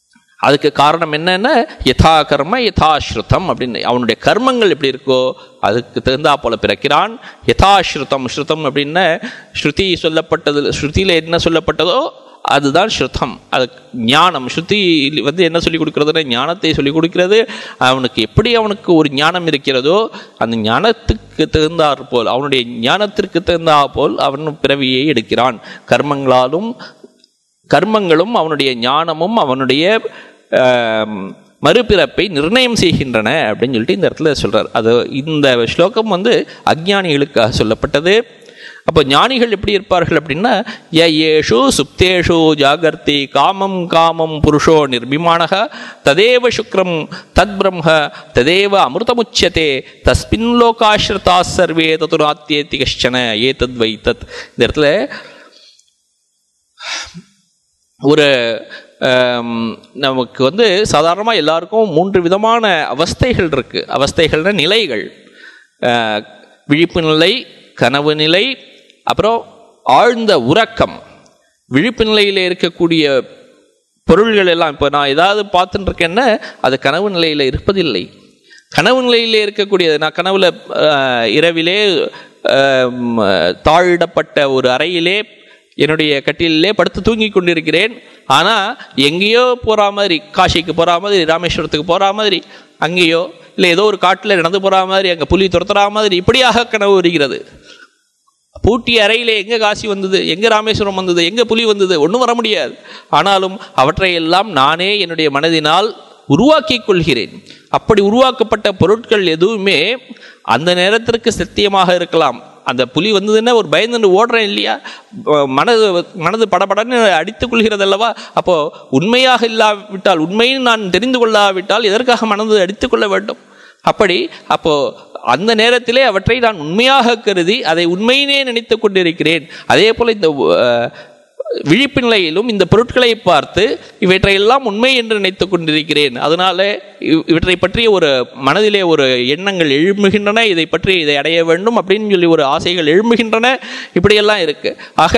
அதுக்கு காரணம் என்னன்னா யதா கர்ம யதாஸ்ருதம் அப்படின்னு அவனுடைய கர்மங்கள் எப்படி இருக்கோ அதுக்கு தகுந்தா போல பிறக்கிறான் யதாஸ்ருதம் ஸ்ருதம் அப்படின்னா ஸ்ருதி சொல்லப்பட்டது ஸ்ருதியில் என்ன சொல்லப்பட்டதோ அதுதான் ஸ்ருதம் அது ஞானம் ஸ்ருதி வந்து என்ன சொல்லி கொடுக்கறதுன்னா ஞானத்தை சொல்லி கொடுக்கிறது அவனுக்கு எப்படி அவனுக்கு ஒரு ஞானம் இருக்கிறதோ அந்த ஞானத்துக்கு தகுந்தாற் போல் அவனுடைய ஞானத்திற்கு தகுந்தா போல் அவன் பிறவியை எடுக்கிறான் கர்மங்களாலும் கர்மங்களும் அவனுடைய ஞானமும் அவனுடைய ஆம், மறுபிறப்பை நிர்ணயம் செய்கின்றன அப்படின்னு சொல்லிட்டு இந்த இடத்துல சொல்றார் அது இந்த ஸ்லோகம் வந்து அஜ்ஞானிகளுக்காக சொல்லப்பட்டது அப்போ ஞானிகள் எப்படி இருப்பார்கள் அப்படின்னா ய ஏஷு சுப்தேஷு ஜாகர்த்தி காமம் காமம் புருஷோ நிர்பிமானக ததேவ சுக்ரம் தத் பிரம்ம ததேவ அமிர்தமுச்சியதே தஸ்மின் லோகாஸ்ருதா சர்வே ததுராத்தியேதி கஷ்டன ஏதத் வை தத் இந்த இடத்துல ஒரு ஆம், நமக்கு வந்து சாதாரணமாக எல்லாருக்கும் மூன்று விதமான அவஸ்தைகள் இருக்கு அவஸ்தைகள்னா நிலைகள் ஆஹ், விழிப்பு நிலை கனவு நிலை அப்புறம் ஆழ்ந்த உறக்கம் விழிப்பு நிலையில் இருக்கக்கூடிய பொருள்கள் எல்லாம் இப்போ நான் ஏதாவது பார்த்துட்டு இருக்கேன்னா அது கனவு நிலையில் இருப்பதில்லை கனவு நிலையில் இருக்கக்கூடியது நான் கனவுல ஆஹ், இரவிலே ஆம், தாழிடப்பட்ட ஒரு அறையிலே என்னுடைய கட்டிலே படுத்து தூங்கி கொண்டிருக்கிறேன் ஆனால் எங்கேயோ போகிற மாதிரி காசிக்கு போகிற மாதிரி ராமேஸ்வரத்துக்கு போகிற மாதிரி அங்கேயோ இல்லை ஏதோ ஒரு காட்டில் நடந்து போகிற மாதிரி அங்கே புலி துரத்துற மாதிரி இப்படியாக கனவு வருகிறது பூட்டிய அறையிலே எங்கே காசி வந்தது எங்கே ராமேஸ்வரம் வந்தது எங்கே புலி வந்தது ஒன்றும் வர முடியாது ஆனாலும் அவற்றையெல்லாம் நானே என்னுடைய மனதினால் உருவாக்கிக் கொள்கிறேன் அப்படி உருவாக்கப்பட்ட பொருட்கள் எதுவுமே அந்த நேரத்திற்கு சத்தியமாக இருக்கலாம் அந்த புலி வந்ததுன்னா ஒரு பயந்துட்டு ஓடுறேன் இல்லையா அஹ் மனது மனது படபடன்னு அடித்துக் கொள்கிறது அல்லவா அப்போ உண்மையாக இல்லாவிட்டால் உண்மையை நான் தெரிந்து கொள்ளாவிட்டால் எதற்காக மனது அடித்துக் கொள்ள வேண்டும் அப்படி அப்போ அந்த நேரத்திலே அவற்றை நான் உண்மையாக கருதி அதை உண்மையினே நினைத்து கொண்டிருக்கிறேன் அதே போல இந்த அஹ், விழிப்பு நிலையிலும் இந்த பொருட்களை பார்த்து இவற்றையெல்லாம் உண்மை என்று நினைத்து கொண்டிருக்கிறேன் அதனால இவ்- இவற்றை பற்றிய ஒரு மனதிலே ஒரு எண்ணங்கள் எழும்புகின்றன இதை பற்றி இதை அடைய வேண்டும் அப்படின்னு சொல்லி ஒரு ஆசைகள் எழும்புகின்றன இப்படியெல்லாம் இருக்கு ஆக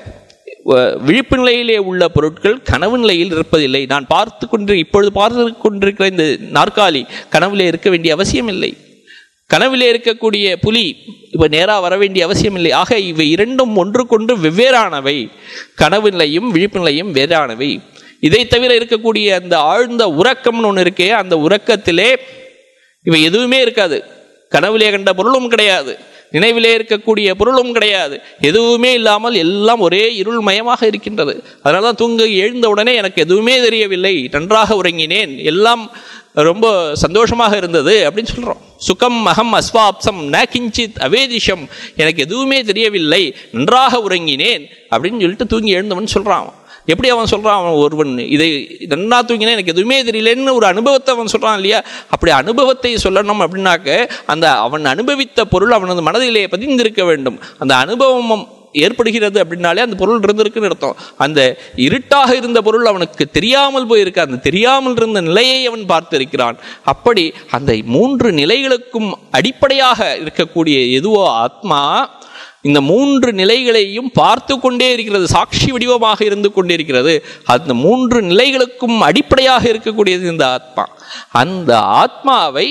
வ- விழிப்பு நிலையிலே உள்ள பொருட்கள் கனவு நிலையில் இருப்பதில்லை நான் பார்த்து கொண்டு இப்பொழுது பார்த்து கொண்டிருக்கிற இந்த நாற்காலி கனவிலே இருக்க வேண்டிய அவசியம் இல்லை கனவிலே இருக்கக்கூடிய புலி இப்போ நேராக வர வேண்டிய அவசியம் இல்லை ஆக இவை இரண்டும் ஒன்றுக்கொன்று வெவ்வேறானவை கனவு நிலையும் விழிப்பு நிலையும் வேறானவை இதை தவிர இருக்கக்கூடிய அந்த ஆழ்ந்த உறக்கம்னு ஒன்று இருக்கே அந்த உறக்கத்திலே இவை எதுவுமே இருக்காது கனவிலே கண்ட பொருளும் கிடையாது நினைவிலே இருக்கக்கூடிய பொருளும் கிடையாது எதுவுமே இல்லாமல் எல்லாம் ஒரே இருள்மயமாக இருக்கின்றது அதனால தான் தூங்க எழுந்த உடனே எனக்கு எதுவுமே தெரியவில்லை நன்றாக உறங்கினேன் எல்லாம் ரொம்ப சந்தோஷமாக இருந்தது அப்படின்னு சொல்கிறோம் சுகம் அகம் அஸ்வாப்சம் ந கிஞ்சித் அவேதிஷம் எனக்கு எதுவுமே தெரியவில்லை நன்றாக உறங்கினேன் அப்படின்னு சொல்லிட்டு தூங்கி எழுந்தவன் சொல்கிறான் எப்படி அவன் சொல்கிறான் அவன் ஒருவன் இதை நன்னா தூங்கினா எனக்கு எதுவுமே தெரியலன்னு ஒரு அனுபவத்தை அவன் சொல்கிறான் இல்லையா அப்படி அனுபவத்தை சொல்லணும் அப்படின்னாக்க அந்த அவன் அனுபவித்த பொருள் அவனது மனதிலே பதிந்திருக்க வேண்டும் அந்த அனுபவம் ஏற்படுகிறது அப்படின்னாலே அந்த பொருள் இருந்திருக்குன்னு அர்த்தம் அந்த இருட்டாக இருந்த பொருள் அவனுக்கு தெரியாமல் போயிருக்கு அந்த தெரியாமல் இருந்த நிலையை அவன் பார்த்திருக்கிறான் அப்படி அந்த மூன்று நிலைகளுக்கும் அடிப்படையாக இருக்கக்கூடிய எதுவோ ஆத்மா இந்த மூன்று நிலைகளையும் பார்த்து கொண்டே இருக்கிறது சாட்சி வடிவமாக இருந்து கொண்டிருக்கிறது அந்த மூன்று நிலைகளுக்கும் அடிப்படையாக இருக்கக்கூடியது இந்த ஆத்மா அந்த ஆத்மாவை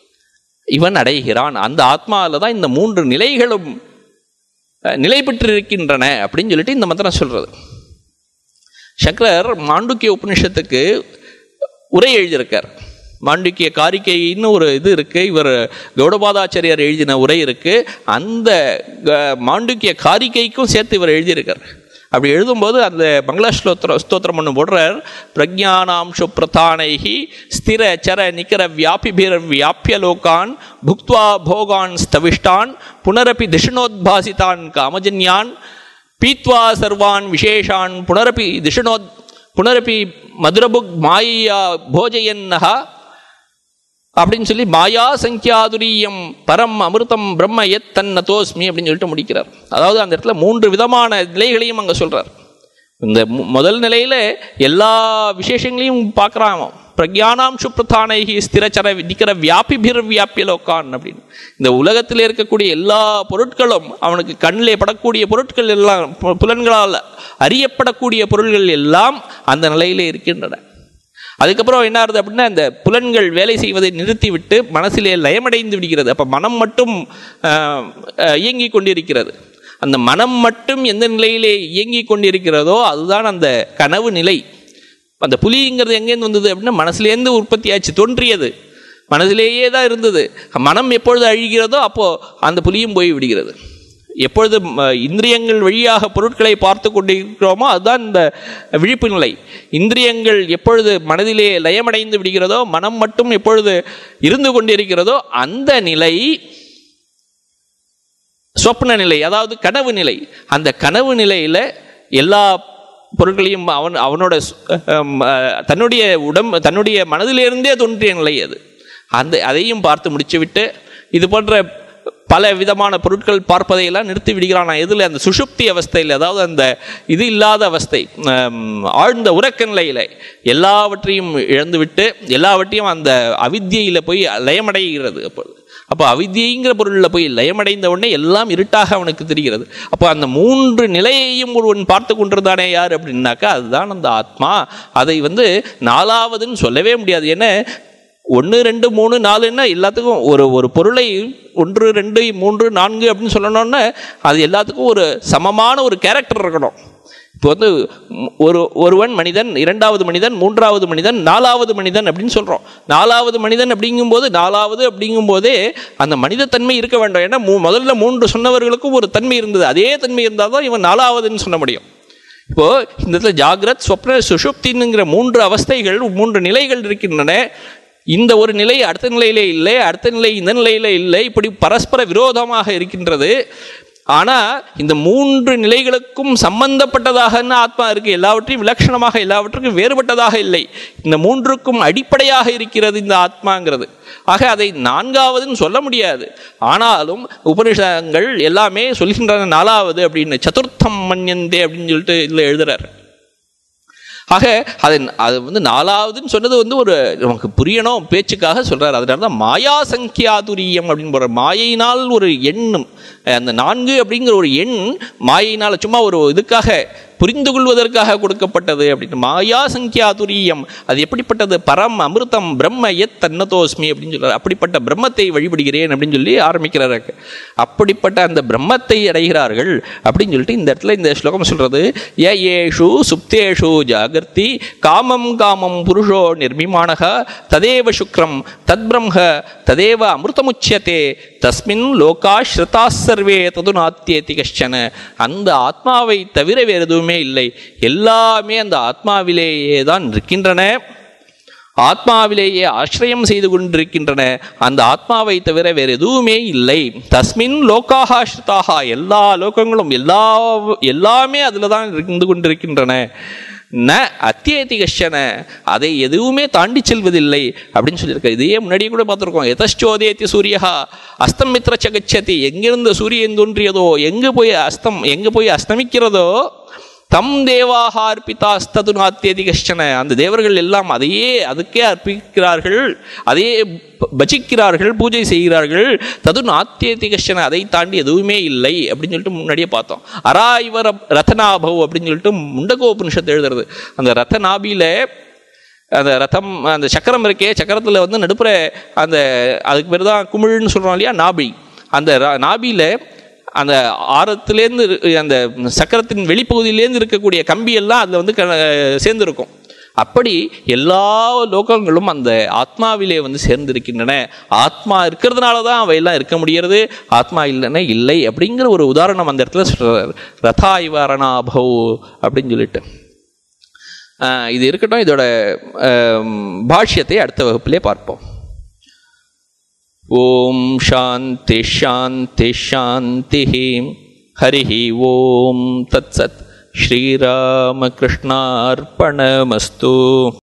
இவன் அடைகிறான் அந்த ஆத்மாவில் தான் இந்த மூன்று நிலைகளும் அஹ், நிலை பெற்றிருக்கின்றன அப்படின்னு சொல்லிட்டு இந்த மந்திரம் சொல்றது சங்கரர் மாண்டுக்கிய உபனிஷத்துக்கு உரை எழுதியிருக்கார் மாண்டிக்கிய காரிக்கைன்னு ஒரு இது இருக்கு இவர் கௌடபாதாச்சாரியார் எழுதின உரை இருக்கு அந்த அஹ், மாண்டுக்கிய காரிக்கைக்கும் சேர்த்து இவர் எழுதியிருக்கார் அப்படி எழுதும்போது அந்த பங்களா ஸ்லோத்திர ஸ்தோத்திரம் ஒன்று போடுறார் பிரஜானாம்சு பிரதானைகி ஸ்திர சர நிகர வியாபிபிர வியாபிய லோகான் புக்த்வா போகான் ஸ்தவிஷ்டான் புனரப்பி திஷணோத்பாசிதான் காமஜன்யான் பீத்வா சர்வான் விசேஷான் புனரப்பி திஷணோத் புனரப்பி மதுரபுக் மாயா போஜயன்னஹா அப்படின்னு சொல்லி மாயா சங்கியாதுரியம் பரம் அமிர்தம் பிரம்ம எத் தன்னதோஸ்மி அப்படின்னு சொல்லிட்டு முடிக்கிறார் அதாவது அந்த இடத்துல மூன்று விதமான நிலைகளையும் அங்கே சொல்றார் இந்த மு- முதல் நிலையில எல்லா விசேஷங்களையும் பார்க்குறான் அவன் பிரக்யானாம் சுப்ரதானைகி ஸ்திரச்சர நிக்கிற வியாபிபிர் வியாபிய லோக்கான் அப்படின்னு இந்த உலகத்தில் இருக்கக்கூடிய எல்லா பொருட்களும் அவனுக்கு கண்ணிலே படக்கூடிய பொருட்கள் எல்லாம் பு- புலன்களால் அறியப்படக்கூடிய பொருள்கள் எல்லாம் அந்த நிலையிலே இருக்கின்றன அதுக்கப்புறம் என்ன ஆகுது அப்படின்னா இந்த புலன்கள் வேலை செய்வதை நிறுத்திவிட்டு மனசிலே லயமடைந்து விடுகிறது அப்போ மனம் மட்டும் ஆஹ், ஆஹ், இயங்கிக் கொண்டிருக்கிறது அந்த மனம் மட்டும் எந்த நிலையிலே இயங்கிக் கொண்டிருக்கிறதோ அதுதான் அந்த கனவு நிலை அந்த புலிங்கிறது எங்கேருந்து வந்தது அப்படின்னா மனசுலேருந்து உற்பத்தி ஆச்சு தோன்றியது மனதிலேயே தான் இருந்தது மனம் எப்பொழுது அழிகிறதோ அப்போ அந்த புலியும் போய் விடுகிறது எப்பொழுது ம, இந்திரியங்கள் வழியாக பொருட்களை பார்த்து கொண்டிருக்கிறோமோ அதுதான் இந்த விழிப்பு நிலை இந்திரியங்கள் எப்பொழுது மனதிலே லயமடைந்து விடுகிறதோ மனம் மட்டும் எப்பொழுது இருந்து கொண்டிருக்கிறதோ அந்த நிலை சொப்ன நிலை அதாவது கனவு நிலை அந்த கனவு நிலையில் எல்லா பொருட்களையும் அவன் அவனோட சு- அம், அஹ், தன்னுடைய உடம்பு தன்னுடைய மனதிலிருந்தே தோன்றிய நிலை அது அந்த அதையும் பார்த்து முடிச்சுவிட்டு இது போன்ற பல விதமான பொருட்கள் பார்ப்பதையெல்லாம் நிறுத்தி விடுகிறான் நான் எதில் அந்த சுஷுப்தி அவஸ்தையில் அதாவது அந்த இது இல்லாத அவஸ்தை அம், ஆழ்ந்த உறக்க நிலையில் எல்லாவற்றையும் இழந்துவிட்டு எல்லாவற்றையும் அந்த அவித்தியில் போய் லயமடைகிறது அப்பொழுது அப்போ அவித்தியங்கிற பொருளில் போய் லயமடைந்த உடனே எல்லாம் இருட்டாக அவனுக்கு தெரிகிறது அப்போ அந்த மூன்று நிலையையும் ஒருவன் பார்த்து கொண்டிருந்தானே யார் அப்படின்னாக்கா அதுதான் அந்த ஆத்மா அதை வந்து நாலாவதுன்னு சொல்லவே முடியாது ஏன்னா ஒன்று ரெண்டு மூணு நாலுன்னா எல்லாத்துக்கும் ஒரு ஒரு பொருளை ஒன்று ரெண்டு மூன்று நான்கு அப்படின்னு சொல்லணும்னா அது எல்லாத்துக்கும் ஒரு சமமான ஒரு கேரக்டர் இருக்கணும் இப்போ வந்து ம், ஒரு ஒருவன் மனிதன் இரண்டாவது மனிதன் மூன்றாவது மனிதன் நாலாவது மனிதன் அப்படின்னு சொல்கிறோம் நாலாவது மனிதன் அப்படிங்கும்போது நாலாவது அப்படிங்கும்போதே அந்த மனிதத்தன்மை இருக்க வேண்டும் ஏன்னா மூ முதல்ல மூன்று சொன்னவர்களுக்கும் ஒரு தன்மை இருந்தது அதே தன்மை இருந்தால் தான் இவன் நாலாவதுன்னு சொல்ல முடியும் இப்போ இந்த இடத்துல ஜாகிரத் சொப்ன சுஷுப்தின்னுங்கிற மூன்று அவஸ்தைகள் மூன்று நிலைகள் இருக்கின்றன இந்த ஒரு நிலை அடுத்த நிலையிலே இல்லை அடுத்த நிலை இந்த நிலையில இல்லை இப்படி பரஸ்பர விரோதமாக இருக்கின்றது ஆனால் இந்த மூன்று நிலைகளுக்கும் சம்பந்தப்பட்டதாக ஆத்மா இருக்கு எல்லாவற்றையும் விலட்சணமாக எல்லாவற்றுக்கும் வேறுபட்டதாக இல்லை இந்த மூன்றுக்கும் அடிப்படையாக இருக்கிறது இந்த ஆத்மாங்கிறது ஆக அதை நான்காவதுன்னு சொல்ல முடியாது ஆனாலும் உபனிஷதங்கள் எல்லாமே சொல்கின்றன நாலாவது அப்படின்னு சதுர்த்தம் மன்யந்தே அப்படின்னு சொல்லிட்டு இதில் எழுதுறாரு ஆக அது அது வந்து நாலாவதுன்னு சொன்னது வந்து ஒரு நமக்கு புரியணும் பேச்சுக்காக சொல்றாரு அதனால தான் மாயா சங்கியாதுரியம் அப்படின்னு போற மாயினால் ஒரு எண்ணும் அந்த நான்கு அப்படிங்கிற ஒரு எண் மாயினால் சும்மா ஒரு இதுக்காக புரிந்து கொள்வதற்காக கொடுக்கப்பட்டது அப்படின்னு மாயா சங்கியாதுரியம் அது எப்படிப்பட்டது பரம் அமிர்தம் பிரம்ம எத் தன்னதோஸ்மி அப்படின்னு சொல்றாரு அப்படிப்பட்ட பிரம்மத்தை வழிபடுகிறேன் அப்படின்னு சொல்லி ஆரம்பிக்கிறாரு அப்படிப்பட்ட அந்த பிரம்மத்தை அடைகிறார்கள் அப்படின்னு சொல்லிட்டு இந்த இடத்துல இந்த ஸ்லோகம் சொல்றது ய ஏஷு சுப்தேஷு ஜாகர்த்தி காமம் காமம் புருஷோ நிர்மிமானக ததேவ சுக்ரம் தத் பிரம்ம ததேவ அமிர்தமுச்சியத்தே தஸ்மின் லோகா ஸ்ருதா சர்வே தது நாத்தியேதி கஷ்டன அந்த ஆத்மாவை தவிர வேறு எதுவுமே இல்லை எல்லாமே அந்த ஆத்மாவிலேயே தான் இருக்கின்றன ஆத்மாவிலேயே ஆசிரியம் செய்து கொண்டிருக்கின்றன அந்த ஆத்மாவை தவிர வேறு எதுவுமே இல்லை தஸ்மின் லோகாஹா ஸ்ருதாகா எல்லா லோகங்களும் எல்லா எல்லாமே அதில் தான் இருந்து கொண்டிருக்கின்றன ந அத்தியேதி கஷ்டன அதை எதுவுமே தாண்டி செல்வதில்லை அப்படின்னு சொல்லியிருக்காரு இதையே முன்னாடியே கூட பார்த்துருக்கோம் எதச்சோதேத்தி சூரியஹா அஸ்தம் மித்திர சகச்சதி எங்கிருந்து சூரியன் தோன்றியதோ எங்கு போய் அஸ்தம் எங்கு போய் அஸ்தமிக்கிறதோ தம் தேவாக அர்ப்பித்தா அஸ்தது நாத்தியதி கஷ்டன அந்த தேவர்கள் எல்லாம் அதையே அதுக்கே அர்ப்பிக்கிறார்கள் அதையே ப- பஜிக்கிறார்கள் பூஜை செய்கிறார்கள் தது நாத்தியதி கஷ்டன அதை தாண்டி எதுவுமே இல்லை அப்படின்னு சொல்லிட்டு முன்னாடியே பார்த்தோம் அரா இவர் ரத்தனாபவ் அப்படின்னு சொல்லிட்டு முண்டகோபனிஷத்து எழுதுறது அந்த ரத்தநாபியில அந்த ரதம் அந்த சக்கரம் இருக்கே சக்கரத்தில் வந்து நடுப்புற அந்த அதுக்கு பேர் தான் குமிழ்னு சொல்கிறோம் இல்லையா நாபி அந்த ர- நாபியில அந்த ஆரத்துலேருந்து இரு- அந்த சக்கரத்தின் வெளிப்பகுதியிலேருந்து இருக்கக்கூடிய கம்பியெல்லாம் அதில் வந்து க சேர்ந்துருக்கும் அப்படி எல்லா லோகங்களும் அந்த ஆத்மாவிலே வந்து சேர்ந்திருக்கின்றன ஆத்மா இருக்கிறதுனால தான் அவையெல்லாம் இருக்க முடிகிறது ஆத்மா இல்லைன்னா இல்லை அப்படிங்கிற ஒரு உதாரணம் அந்த இடத்துல சொல்றாரு ரதா இவரணாபவ் அப்படின்னு சொல்லிட்டு ஆஹ் இது இருக்கட்டும் இதோட ஆம், பாஷ்யத்தை அடுத்த வகுப்பிலே பார்ப்போம் ஓம் சாந்தி ஷாந்தி ஷாந்தி ஹரி ஓம் தத் சத் ஸ்ரீராமகிருஷ்ணார்ப்பணமஸ்து